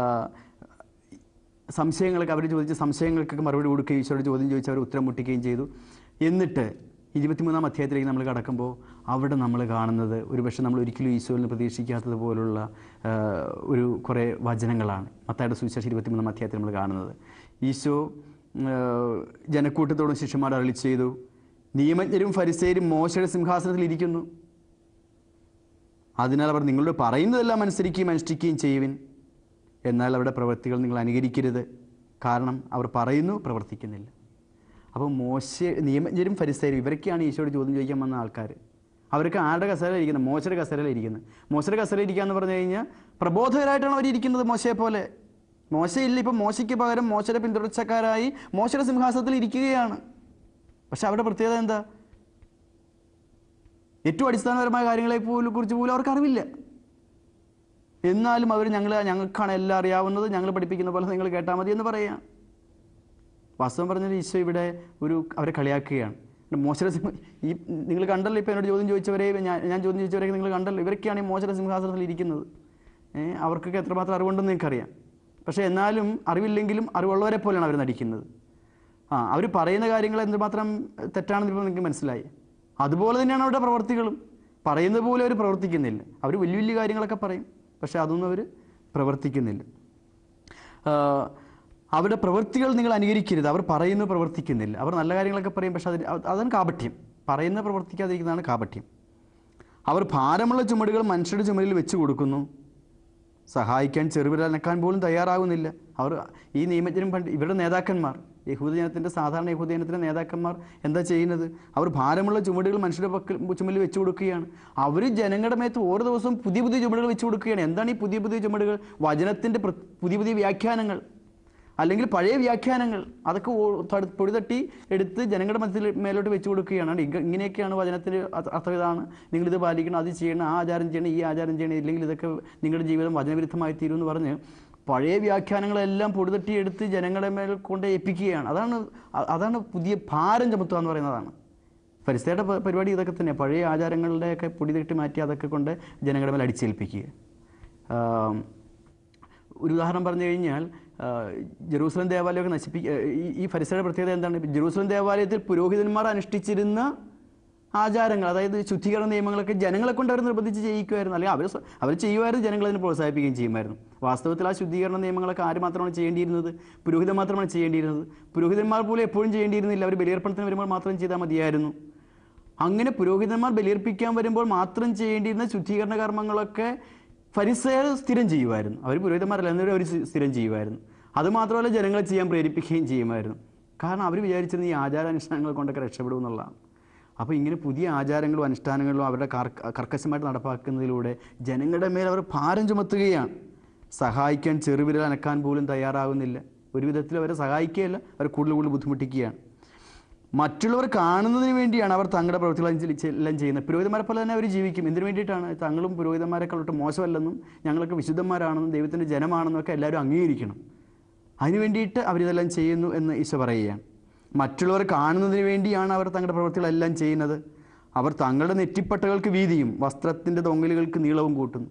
സംശയങ്ങൾക്ക് അവർ ചോദിച്ച സംശയങ്ങൾക്കൊക്കെ മറുപടി കൊടുക്കുകയും ഈശോയോട് ചോദ്യം ചോദിച്ച് അവർ ഉത്തരം മുട്ടിക്കുകയും ചെയ്തു എന്നിട്ട് ഇരുപത്തിമൂന്നാം അധ്യായത്തിലേക്ക് നമ്മൾ കടക്കുമ്പോൾ അവിടെ നമ്മൾ കാണുന്നത് ഒരുപക്ഷെ നമ്മൾ ഒരിക്കലും ഈശോയിൽ നിന്ന് പ്രതീക്ഷിക്കാത്തത് പോലുള്ള ആ, ഒരു കുറേ വചനങ്ങളാണ് മത്തായുടെ സുവിശേഷം ഇരുപത്തിമൂന്നാം അധ്യായത്തിൽ നമ്മൾ കാണുന്നത് ഈശോ ആ, ജനക്കൂട്ടത്തോടും ശിഷ്യന്മാർ അരളി ചെയ്തു നിയമജ്ഞരും ഫരിസേരും മോശയുടെ സിംഹാസനത്തിൽ ഇരിക്കുന്നു അതിനാൽ അവർ നിങ്ങളോട് പറയുന്നതെല്ലാം അനുസരിക്കുകയും അനുഷ്ഠിക്കുകയും ചെയ്യുവിൻ എന്നാൽ അവരുടെ പ്രവൃത്തികൾ നിങ്ങൾ അനുകരിക്കരുത് കാരണം അവർ പറയുന്നു പ്രവർത്തിക്കുന്നില്ല അപ്പോൾ മോശ നിയമജ്ഞരും ഫരിസേരും ഇവരൊക്കെയാണ് ഈശോയോട് ചോദ്യം ചോദിക്കാൻ വന്ന ആൾക്കാർ അവർക്ക് ആരുടെ കസേരയിൽ ഇരിക്കുന്നത് മോശയുടെ കസേരയിൽ ഇരിക്കുന്നത് മോശയുടെ കസേരയിൽ ഇരിക്കുക എന്ന് പറഞ്ഞു കഴിഞ്ഞാൽ പ്രബോധകരായിട്ടാണ് അവർ ഇരിക്കുന്നത് മോശയെ പോലെ മോശയില്ല ഇപ്പം മോശയ്ക്ക് പകരം മോശയുടെ പിന്തുടർച്ചക്കാരായി മോശയുടെ സിംഹാസനത്തിൽ ഇരിക്കുകയാണ് പക്ഷെ അവരുടെ പ്രത്യേകത എന്താ ഏറ്റവും അടിസ്ഥാനപരമായ കാര്യങ്ങളെ പോലും കുറിച്ച് പോലും അവർക്ക് അറിവില്ല എന്നാലും അവർ ഞങ്ങൾ ഞങ്ങൾക്കാണ് എല്ലാം അറിയാവുന്നത് ഞങ്ങൾ പഠിപ്പിക്കുന്ന പോലെ നിങ്ങൾ കേട്ടാൽ മതി എന്ന് പറയാം വാസ്തവം പറഞ്ഞാൽ ഈശോ ഇവിടെ ഒരു അവരെ കളിയാക്കുകയാണ് മോശര സിംഹ ഈ നിങ്ങൾ കണ്ടല്ലോ ഇപ്പോൾ എന്നോട് ചോദ്യം ചോദിച്ചവരെ ഞാൻ ഞാൻ ചോദ്യം ചോദിച്ചവരെയൊക്കെ നിങ്ങൾ കണ്ടല്ലോ ഇവരൊക്കെയാണ് ഈ മോശര സിംഹാസനത്തിൽ ഇരിക്കുന്നത് ഏ, അവർക്കൊക്കെ എത്രമാത്രം അറിവുണ്ടെന്ന് നിങ്ങൾക്കറിയാം പക്ഷേ എന്നാലും അറിവില്ലെങ്കിലും അറിവുള്ളവരെ പോലെയാണ് അവർ നടിക്കുന്നത് ആ അവർ പറയുന്ന കാര്യങ്ങൾ എന്തുമാത്രം തെറ്റാണെന്ന് ഇപ്പോൾ നിങ്ങൾക്ക് മനസ്സിലായി അതുപോലെ തന്നെയാണ് അവരുടെ പ്രവർത്തികളും പറയുന്നത് പോലെ അവർ പ്രവർത്തിക്കുന്നില്ല അവർ വലിയ വലിയ കാര്യങ്ങളൊക്കെ പറയും പക്ഷേ അതൊന്നും അവർ പ്രവർത്തിക്കുന്നില്ല ആ, അവരുടെ പ്രവൃത്തികൾ നിങ്ങൾ അനുകരിക്കരുത് അവർ പറയുന്നു പ്രവർത്തിക്കുന്നില്ല അവർ നല്ല കാര്യങ്ങളൊക്കെ പറയും പക്ഷേ അതിന് അത് അതാണ് കാപട്യം പറയുന്ന പ്രവർത്തിക്കാതിരിക്കുന്നതാണ് കാപട്യം അവർ ഭാരമുള്ള ചുമടുകൾ മനുഷ്യരുടെ ചുമലിൽ വെച്ച് കൊടുക്കുന്നു സഹായിക്കാൻ ചെറുവിരനക്കാൻ പോലും തയ്യാറാകുന്നില്ല അവർ ഈ നിയമജ്ഞരും പണ്ട് ഇവരുടെ നേതാക്കന്മാർ യഹൂദജനത്തിൻ്റെ സാധാരണ യഹൂദജനത്തിൻ്റെ നേതാക്കന്മാർ എന്താ ചെയ്യുന്നത് അവർ ഭാരമുള്ള ചുമടുകൾ മനുഷ്യരുടെ പക്കൽ ചുമലിൽ വെച്ച് കൊടുക്കുകയാണ് അവർ ജനങ്ങളുടെ മേത്ത് ഓരോ ദിവസവും പുതിയ പുതിയ ചുമടുകൾ വെച്ച് കൊടുക്കുകയാണ് എന്താണ് ഈ പുതിയ പുതിയ ചുമടുകൾ വചനത്തിൻ്റെ പ്ര- പുതിയ പുതിയ വ്യാഖ്യാനങ്ങൾ അല്ലെങ്കിൽ പഴയ വ്യാഖ്യാനങ്ങൾ അതൊക്കെ ഓ- തടു- പൊടി തട്ടി എടുത്ത് ജനങ്ങളുടെ മനസ്സിൽ മേലോട്ട് വെച്ച് കൊടുക്കുകയാണ് അത് ഇങ്ങ- ഇങ്ങനെയൊക്കെയാണ് വചനത്തിൻ്റെ അർത്ഥ- അർത്ഥം ഇതാണ് നിങ്ങളിത് പാലിക്കണം അത് ചെയ്യണം ആ ആചാരം ചെയ്യണം ഈ ആചാരം ചെയ്യണം ഇല്ലെങ്കിൽ ഇതൊക്കെ നിങ്ങളുടെ ജീവിതം വചനവിരുദ്ധമായി തീരും എന്ന് പറഞ്ഞ് പഴയ വ്യാഖ്യാനങ്ങളെല്ലാം പൊടി തട്ടി എടുത്ത് ജനങ്ങളുടെ മേൽ കൊണ്ട് ഏൽപ്പിക്കുകയാണ് അതാണ് അ- അതാണ് പുതിയ ഭാരം ചുമത്തുക എന്ന് പറയുന്നതാണ് പരിസ്ഥിതിയുടെ പ- പരിപാടി ഇതൊക്കെ തന്നെ പഴയ ആചാരങ്ങളുടെയൊക്കെ പൊടി തട്ടി മാറ്റി അതൊക്കെ കൊണ്ട് ജനങ്ങളുടെ മേൽ അടിച്ചേൽപ്പിക്കുക ആം, ഒരു ഉദാഹരണം പറഞ്ഞു കഴിഞ്ഞാൽ ആ, ജെറൂസലം ദേവാലയമൊക്കെ നശിപ്പിക്കുക ഈ ഈ പരിസരയുടെ പ്രത്യേകത എന്താണ് ജെറൂസലം ദേവാലയത്തിൽ പുരോഹിതന്മാർ അനുഷ്ഠിച്ചിരുന്ന ആചാരങ്ങൾ അതായത് ശുദ്ധീകരണ നിയമങ്ങളൊക്കെ ജനങ്ങളെ കൊണ്ട് അവർ നിർബന്ധിച്ച് ചെയ്യിക്കുമായിരുന്നു അല്ലെങ്കിൽ അവർ സ്വ- അവർ ചെയ്യുമായിരുന്നു ജനങ്ങൾ അതിനെ പ്രോത്സാഹിപ്പിക്കുകയും ചെയ്യുമായിരുന്നു വാസ്തവത്തിൽ ആ ശുദ്ധീകരണ നിയമങ്ങളൊക്കെ ആര് മാത്രമാണ് ചെയ്യേണ്ടിയിരുന്നത് പുരോഹിതൻ മാത്രമാണ് ചെയ്യേണ്ടിയിരുന്നത് പുരോഹിതന്മാർ പോലും എപ്പോഴും ചെയ്യേണ്ടിയിരുന്നില്ല അവർ ബലിയർപ്പണത്തിന് വരുമ്പോൾ മാത്രം ചെയ്താൽ മതിയായിരുന്നു അങ്ങനെ പുരോഹിതന്മാർ ബലിയർപ്പിക്കാൻ വരുമ്പോൾ മാത്രം ചെയ്യേണ്ടിയിരുന്ന ശുദ്ധീകരണ കർമ്മങ്ങളൊക്കെ ഫരിസേർ സ്ഥിരം ചെയ്യുമായിരുന്നു അവർ പുരോഹിതന്മാരല്ല എന്നവർ അവർ സ്ഥിരം ചെയ്യുമായിരുന്നു അതുമാത്രമല്ല ജനങ്ങളെ ചെയ്യാൻ പ്രേരിപ്പിക്കുകയും ചെയ്യുമായിരുന്നു കാരണം അവർ വിചാരിച്ചിരുന്ന ഈ ആചാരാനുഷ്ഠാനങ്ങൾ കൊണ്ടൊക്കെ രക്ഷപ്പെടും എന്നുള്ളതാണ് അപ്പോൾ ഇങ്ങനെ പുതിയ ആചാരങ്ങളും അനുഷ്ഠാനങ്ങളും അവരുടെ കർക്ക- കർക്കശമായിട്ട് നടപ്പാക്കുന്നതിലൂടെ ജനങ്ങളുടെ മേൽ അവർ ഭാരം ചുമത്തുകയാണ് സഹായിക്കാൻ ചെറുവിരൽ അനക്കാൻ പോലും തയ്യാറാകുന്നില്ല ഒരു വിധത്തിൽ അവരെ സഹായിക്കുകയല്ല അവരെ കൂടുതൽ കൂടുതൽ ബുദ്ധിമുട്ടിക്കുകയാണ് മറ്റുള്ളവർ കാണുന്നതിന് വേണ്ടിയാണ് അവർ തങ്ങളുടെ പ്രവൃത്തികൾ അനുസരിച്ച് എല്ലാം ചെയ്യുന്നത് പുരോഹിതന്മാരെ പോലെ തന്നെ അവർ ജീവിക്കും എന്തിനു വേണ്ടിയിട്ടാണ് തങ്ങളും പുരോഹിതന്മാരെക്കാളൊട്ട് മോശമല്ലെന്നും ഞങ്ങളൊക്കെ വിശുദ്ധന്മാരാണെന്നും ദൈവത്തിൻ്റെ ജനമാണെന്നും ഒക്കെ എല്ലാവരും അംഗീകരിക്കണം അതിനു വേണ്ടിയിട്ട് അവരിതെല്ലാം ചെയ്യുന്നു എന്ന് ഈശോ പറയുകയാണ് മറ്റുള്ളവർ കാണുന്നതിന് വേണ്ടിയാണ് അവർ തങ്ങളുടെ പ്രവൃത്തികളെല്ലാം ചെയ്യുന്നത് അവർ തങ്ങളുടെ നെറ്റിപ്പട്ടകൾക്ക് വീതിയും വസ്ത്രത്തിൻ്റെ തൊങ്ങലുകൾക്ക് നീളവും കൂട്ടുന്നു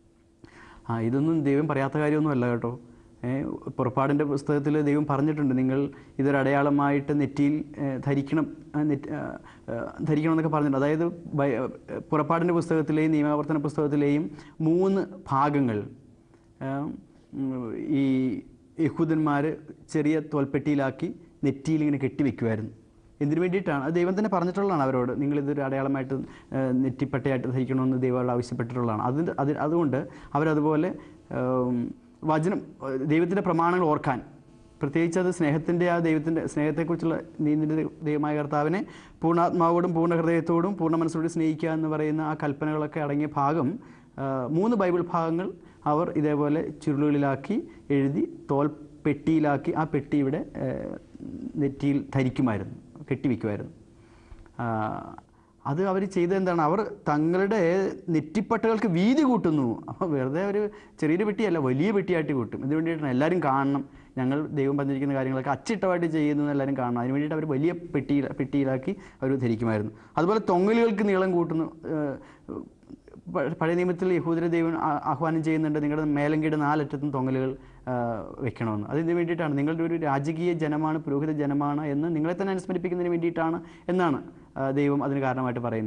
ആ ഇതൊന്നും ദൈവം പറയാത്ത കാര്യമൊന്നുമല്ല കേട്ടോ ഏ, പുറപ്പാടിൻ്റെ പുസ്തകത്തിൽ ദൈവം പറഞ്ഞിട്ടുണ്ട് നിങ്ങൾ ഇതൊരു അടയാളമായിട്ട് നെറ്റിയിൽ ഏ, ധരിക്കണം ആ, നെറ്റ് ആ, ആ, ധരിക്കണം എന്നൊക്കെ പറഞ്ഞിട്ടുണ്ട് അതായത് ബൈ- പുറപ്പാടിൻ്റെ പുസ്തകത്തിലെയും നിയമാവർത്തന പുസ്തകത്തിലെയും മൂന്ന് ഭാഗങ്ങൾ ആ, ഉം, ഈ യഹൂദന്മാർ ചെറിയ തോൽപ്പെട്ടിയിലാക്കി നെറ്റിയിൽ ഇങ്ങനെ കെട്ടിവെക്കുമായിരുന്നു എന്തിനു വേണ്ടിയിട്ടാണ് അത് ദൈവം തന്നെ പറഞ്ഞിട്ടുള്ളതാണ് അവരോട് നിങ്ങളിതൊരു അടയാളമായിട്ട് ആ, നെറ്റിപ്പട്ടയായിട്ട് ധരിക്കണമെന്ന് ദൈവം അവരോട് ആവശ്യപ്പെട്ടിട്ടുള്ളതാണ് അതിൻ്റെ അത് അതുകൊണ്ട് അവരതുപോലെ ആം, വചനം ദൈവത്തിൻ്റെ പ്രമാണങ്ങൾ ഓർക്കാൻ പ്രത്യേകിച്ച് അത് സ്നേഹത്തിൻ്റെ ആ ദൈവത്തിൻ്റെ സ്നേഹത്തെക്കുറിച്ചുള്ള നീതിൻ്റെ ദൈവമായ കർത്താവിനെ പൂർണ്ണാത്മാവോടും പൂർണ്ണ ഹൃദയത്തോടും പൂർണ്ണ മനസ്സോടും സ്നേഹിക്കുക എന്ന് പറയുന്ന ആ കൽപ്പനകളൊക്കെ അടങ്ങിയ ഭാഗം ആ, മൂന്ന് ബൈബിൾ ഭാഗങ്ങൾ അവർ ഇതേപോലെ ചുരുളുകളിലാക്കി എഴുതി തോൽ പെട്ടിയിലാക്കി ആ പെട്ടി ഇവിടെ ആ, നെറ്റിയിൽ ധരിക്കുമായിരുന്നു കെട്ടിവെക്കുമായിരുന്നു ആ, അത് അവർ ചെയ്തത് എന്താണ് അവർ തങ്ങളുടെ നെറ്റിപ്പട്ടകൾക്ക് വീതി കൂട്ടുന്നു അപ്പോൾ വെറുതെ ഒരു ചെറിയൊരു പെട്ടിയല്ല വലിയ പെട്ടിയായിട്ട് കൂട്ടും ഇതിന് വേണ്ടിയിട്ടാണ് എല്ലാവരും കാണണം ഞങ്ങൾ ദൈവം പറഞ്ഞിരിക്കുന്ന കാര്യങ്ങളൊക്കെ അച്ചിട്ടമായിട്ട് ചെയ്യുന്നു എന്ന് എല്ലാവരും കാണണം അതിന് വേണ്ടിയിട്ട് അവർ വലിയ പെട്ടിയിൽ പെട്ടിയിലാക്കി അവർ ധരിക്കുമായിരുന്നു അതുപോലെ തൊങ്ങലുകൾക്ക് നീളം കൂട്ടുന്നു ഏഹ്, പ- പഴയ നിയമത്തിൽ യഹൂദര ദൈവം ആ- ആഹ്വാനം ചെയ്യുന്നുണ്ട് നിങ്ങളുടെ മേലങ്കിയുടെ നാലറ്റത്തും തൊങ്ങലുകൾ ആ, വെക്കണമെന്ന് അതിന് വേണ്ടിയിട്ടാണ് നിങ്ങളുടെ ഒരു രാജകീയ ജനമാണ് പുരോഹിത ജനമാണ് എന്ന് നിങ്ങളെ തന്നെ അനുസ്മരിപ്പിക്കുന്നതിന് വേണ്ടിയിട്ടാണ് എന്നാണ് ആ, ദൈവം അതിന് കാരണമായിട്ട് പറയുന്നത്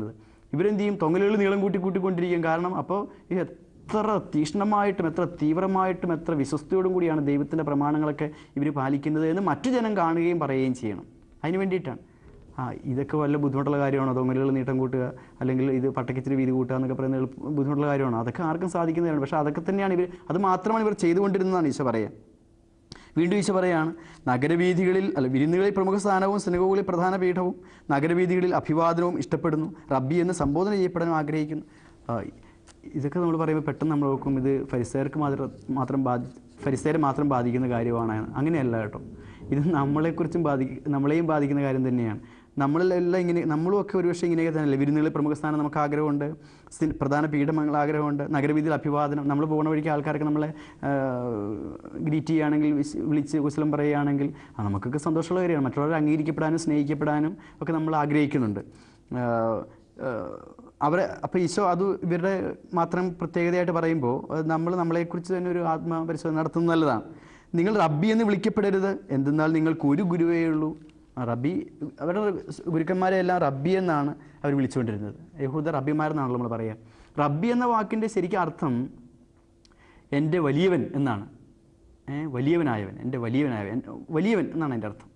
ഇവരെന്ത് ചെയ്യും തൊങ്ങലുകൾ നീളം കൂട്ടി കൂട്ടിക്കൊണ്ടിരിക്കും കാരണം അപ്പോൾ ഈ എത്ര തീക്ഷ്ണമായിട്ടും എത്ര തീവ്രമായിട്ടും എത്ര വിശ്വസ്തയോടും കൂടിയാണ് ദൈവത്തിൻ്റെ പ്രമാണങ്ങളൊക്കെ ഇവർ പാലിക്കുന്നത് എന്ന് മറ്റു ജനം കാണുകയും പറയുകയും ചെയ്യണം അതിന് വേണ്ടിയിട്ടാണ് ആ ഇതൊക്കെ വല്ല ബുദ്ധിമുട്ടുള്ള കാര്യമാണോ തൊങ്ങലുകൾ നീട്ടം കൂട്ടുക അല്ലെങ്കിൽ ഇത് പട്ടക്കിച്ചിരി വീതി കൂട്ടുക എന്നൊക്കെ പറയുന്നത് എളുപ്പ- ബുദ്ധിമുട്ടുള്ള കാര്യമാണോ അതൊക്കെ ആർക്കും സാധിക്കുന്നതാണ് പക്ഷേ അതൊക്കെ തന്നെയാണ് ഇവർ അത് മാത്രമാണ് ഇവർ ചെയ്തുകൊണ്ടിരുന്നതാണ് ഈശോ പറയുക വീണ്ടും ഈശോ പറയാണ് നഗരവീഥികളിൽ അല്ല വിരുന്നുകളിൽ പ്രമുഖ സ്ഥാനവും സിനഗോഗുകളിൽ പ്രധാന പീഠവും നഗരവീഥികളിൽ അഭിവാദനവും ഇഷ്ടപ്പെടുന്നു റബ്ബി എന്ന് സംബോധന ചെയ്യപ്പെടാനും ആഗ്രഹിക്കുന്നു ആ, ഇതൊക്കെ നമ്മൾ പറയുമ്പോൾ പെട്ടെന്ന് നമ്മൾ നോക്കും ഇത് ഫരിസേർക്ക് മാത്രം മാത്രം ബാധി ഫരിസേരെ മാത്രം ബാധിക്കുന്ന കാര്യമാണ് അങ്ങനെയല്ല കേട്ടോ ഇത് നമ്മളെക്കുറിച്ചും ബാധി നമ്മളെയും ബാധിക്കുന്ന കാര്യം തന്നെയാണ് നമ്മളെല്ലാം ഇങ്ങനെ നമ്മളും ഒക്കെ ഒരുപക്ഷെ ഇങ്ങനെയൊക്കെ തന്നെയല്ലേ വിരുന്നുകളിൽ പ്രമുഖ സ്ഥാനം നമുക്ക് ആഗ്രഹമുണ്ട് സി- പ്രധാന പീഠമങ്ങൾ ആഗ്രഹമുണ്ട് നഗരവീതിയിൽ അഭിവാദനം നമ്മൾ പോകുന്ന വഴിക്ക് ആൾക്കാർക്ക് നമ്മളെ ഗ്രീറ്റ് ചെയ്യുകയാണെങ്കിൽ വിശ്- വിളിച്ച് കുശലം പറയുകയാണെങ്കിൽ ആ നമുക്കൊക്കെ സന്തോഷമുള്ള കാര്യമാണ് മറ്റുള്ളവരെ അംഗീകരിക്കപ്പെടാനും സ്നേഹിക്കപ്പെടാനും ഒക്കെ നമ്മൾ ആഗ്രഹിക്കുന്നുണ്ട് ആ, ആ, അവരെ അപ്പോൾ ഈശോ അത് ഇവരുടെ മാത്രം പ്രത്യേകതയായിട്ട് പറയുമ്പോൾ നമ്മൾ നമ്മളെക്കുറിച്ച് തന്നെ ഒരു ആത്മപരിശോധന നടത്തുന്നത് നല്ലതാണ് നിങ്ങൾ റബ്ബി എന്ന് വിളിക്കപ്പെടരുത് എന്തെന്നാൽ നിങ്ങൾക്ക് ഒരു ഗുരുവേ ഉള്ളൂ ആ റബ്ബി അവരുടെ ഗുരുക്കന്മാരെ എല്ലാം റബ്ബി എന്നാണ് അവർ വിളിച്ചുകൊണ്ടിരുന്നത് യഹൂദ റബ്ബിമാരെന്നാണല്ലോ നമ്മൾ പറയുക റബ്ബി എന്ന വാക്കിൻ്റെ ശരിക്കും അർത്ഥം എൻ്റെ വലിയവൻ എന്നാണ് ഏ, വലിയവനായവൻ എൻ്റെ വലിയവനായവൻ എൻ- വലിയവൻ എന്നാണ് എൻ്റെ അർത്ഥം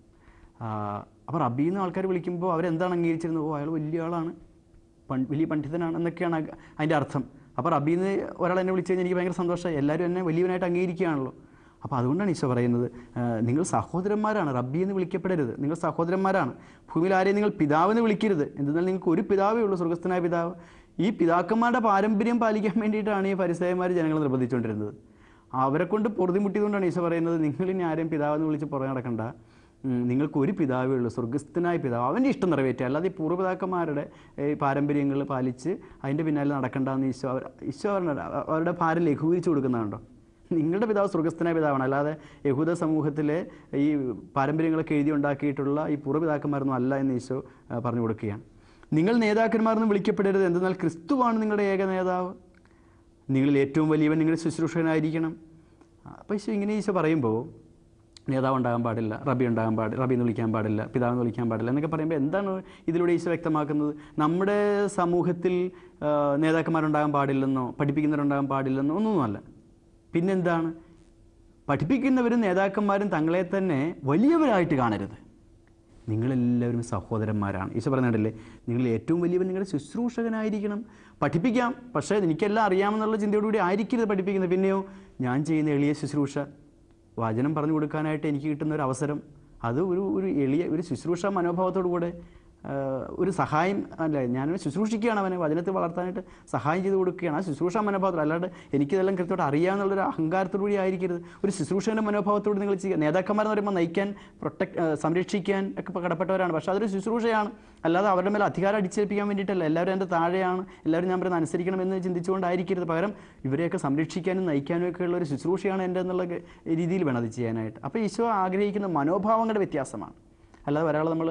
അപ്പോൾ റബ്ബി എന്ന് ആൾക്കാർ വിളിക്കുമ്പോൾ അവരെന്താണ് അംഗീകരിച്ചിരുന്നത് ഓ അയാൾ വലിയ ആളാണ് പൺ വലിയ പണ്ഡിതനാണ് എന്നൊക്കെയാണ് അ- അതിൻ്റെ അർത്ഥം അപ്പോൾ റബ്ബിന്ന് ഒരാൾ എന്നെ വിളിച്ചു കഴിഞ്ഞാൽ എനിക്ക് ഭയങ്കര സന്തോഷമായി എല്ലാവരും എന്നെ വലിയവനായിട്ട് അംഗീകരിക്കുകയാണല്ലോ അപ്പോൾ അതുകൊണ്ടാണ് ഈശോ പറയുന്നത് ആ, നിങ്ങൾ സഹോദരന്മാരാണ് റബ്ബി എന്ന് വിളിക്കപ്പെടരുത് നിങ്ങൾ സഹോദരന്മാരാണ് ഭൂമിയിൽ ആരെയും നിങ്ങൾ പിതാവെന്ന് വിളിക്കരുത് എന്തെന്നാൽ നിങ്ങൾക്ക് ഒരു പിതാവേ ഉള്ളൂ സ്വർഗസ്ഥനായ പിതാവ് ഈ പിതാക്കന്മാരുടെ പാരമ്പര്യം പാലിക്കാൻ വേണ്ടിയിട്ടാണ് ഈ പരിസയന്മാർ ജനങ്ങൾ നിർബന്ധിച്ചുകൊണ്ടിരുന്നത് അവരെ കൊണ്ട് പൊറുതി മുട്ടിയതുകൊണ്ടാണ് ഈശോ പറയുന്നത് നിങ്ങൾ ഇനി ആരെയും പിതാവെന്ന് വിളിച്ച് പുറകെ നടക്കണ്ട ഉം, നിങ്ങൾക്ക് ഒരു പിതാവേ ഉള്ളൂ സ്വർഗസ്ഥനായ പിതാവ് അവൻ്റെ ഇഷ്ടം നിറവേറ്റുക അല്ലാതെ ഈ പൂർവ്വപിതാക്കന്മാരുടെ ഈ പാരമ്പര്യങ്ങൾ പാലിച്ച് അതിൻ്റെ പിന്നാലെ നടക്കണ്ടെന്ന് ഈശോ അവർ ഈശോ പറഞ്ഞ അവരുടെ ഭാരം ലഘൂകരിച്ച് കൊടുക്കുന്നുണ്ടോ നിങ്ങളുടെ പിതാവ് സ്വർഗസ്ഥനായ പിതാവാണ് അല്ലാതെ യഹൂദ സമൂഹത്തിലെ ഈ പാരമ്പര്യങ്ങളൊക്കെ എഴുതി ഉണ്ടാക്കിയിട്ടുള്ള ഈ പൂർവ്വപിതാക്കന്മാരൊന്നും അല്ല എന്ന് ഈശോ ആ, പറഞ്ഞു കൊടുക്കുകയാണ് നിങ്ങൾ നേതാക്കന്മാരെന്ന് വിളിക്കപ്പെടരുത് എന്തെന്നാൽ ക്രിസ്തുവാണ് നിങ്ങളുടെ ഏക നേതാവ് നിങ്ങളിൽ ഏറ്റവും വലിയവൻ നിങ്ങളുടെ ശുശ്രൂഷകനായിരിക്കണം അപ്പോൾ ഈശോ ഇങ്ങനെ ഈശോ പറയുമ്പോൾ നേതാവ് ഉണ്ടാകാൻ പാടില്ല റബി ഉണ്ടാകാൻ പാടില്ല റബി എന്ന് വിളിക്കാൻ പാടില്ല പിതാവ് എന്ന് വിളിക്കാൻ പാടില്ല എന്നൊക്കെ പറയുമ്പോൾ എന്താണ് ഇതിലൂടെ ഈശോ വ്യക്തമാക്കുന്നത് നമ്മുടെ സമൂഹത്തിൽ ആ, നേതാക്കന്മാരുണ്ടാകാൻ പാടില്ലെന്നോ പഠിപ്പിക്കുന്നവരുണ്ടാകാൻ പാടില്ലെന്നോ ഒന്നുമല്ല പിന്നെന്താണ് പഠിപ്പിക്കുന്നവരും നേതാക്കന്മാരും തങ്ങളെ തന്നെ വലിയവരായിട്ട് കാണരുത് നിങ്ങളെല്ലാവരും സഹോദരന്മാരാണ് ഈശോ പറയുന്നുണ്ടല്ലേ നിങ്ങൾ ഏറ്റവും വലിയവൻ നിങ്ങളുടെ ശുശ്രൂഷകനായിരിക്കണം പഠിപ്പിക്കാം പക്ഷേ എനിക്കെല്ലാം അറിയാമെന്നുള്ള ചിന്തയോടുകൂടി ആയിരിക്കരുത് പഠിപ്പിക്കുന്നത് പിന്നെയോ ഞാൻ ചെയ്യുന്ന എളിയ ശുശ്രൂഷ വചനം പറഞ്ഞു കൊടുക്കാനായിട്ട് എനിക്ക് കിട്ടുന്ന ഒരു അവസരം അത് ഒരു ഒരു എളിയ ഒരു ശുശ്രൂഷ മനോഭാവത്തോടു കൂടെ ആ, ഒരു സഹായം അല്ല ഞാൻ ശുശ്രൂഷിക്കുകയാണ് അവനെ വചനത്തിൽ വളർത്താനായിട്ട് സഹായം ചെയ്ത് കൊടുക്കുകയാണ് ആ ശുശ്രൂഷ മനോഭാവത്തിൽ അല്ലാണ്ട് എനിക്കിതെല്ലാം കൃത്യമായിട്ട് അറിയാമെന്നുള്ളൊരു അഹങ്കാരത്തോടു കൂടി ആയിരിക്കരുത് ഒരു ശുശ്രൂഷൻ്റെ മനോഭാവത്തോട് നിങ്ങൾ ചെയ്യുക നേതാക്കന്മാരെന്ന് പറയുമ്പോൾ നയിക്കാൻ പ്രൊട്ടക്ട് സംരക്ഷിക്കാൻ ഒക്കെ ഇപ്പൊ കടപ്പെട്ടവരാണ് പക്ഷേ അതൊരു ശുശ്രൂഷയാണ് അല്ലാതെ അവരുടെ മേലെ അധികാരം അടിച്ചേൽപ്പിക്കാൻ വേണ്ടിയിട്ടല്ല എല്ലാവരും എൻ്റെ താഴെയാണ് എല്ലാവരും ഞാൻ പറയുന്നത് അനുസരിക്കണം എന്ന് ചിന്തിച്ചുകൊണ്ടായിരിക്കരുത് പകരം ഇവരെയൊക്കെ സംരക്ഷിക്കാനും നയിക്കാനും ഒക്കെ ഉള്ള ഒരു ശുശ്രൂഷയാണ് എൻ്റെ എന്നുള്ള രീതിയിൽ വേണം അത് ചെയ്യാനായിട്ട് അപ്പോൾ ഈശോ ആഗ്രഹിക്കുന്ന മനോഭാവങ്ങളുടെ വ്യത്യാസമാണ് അല്ലാതെ ഒരാളെ നമ്മൾ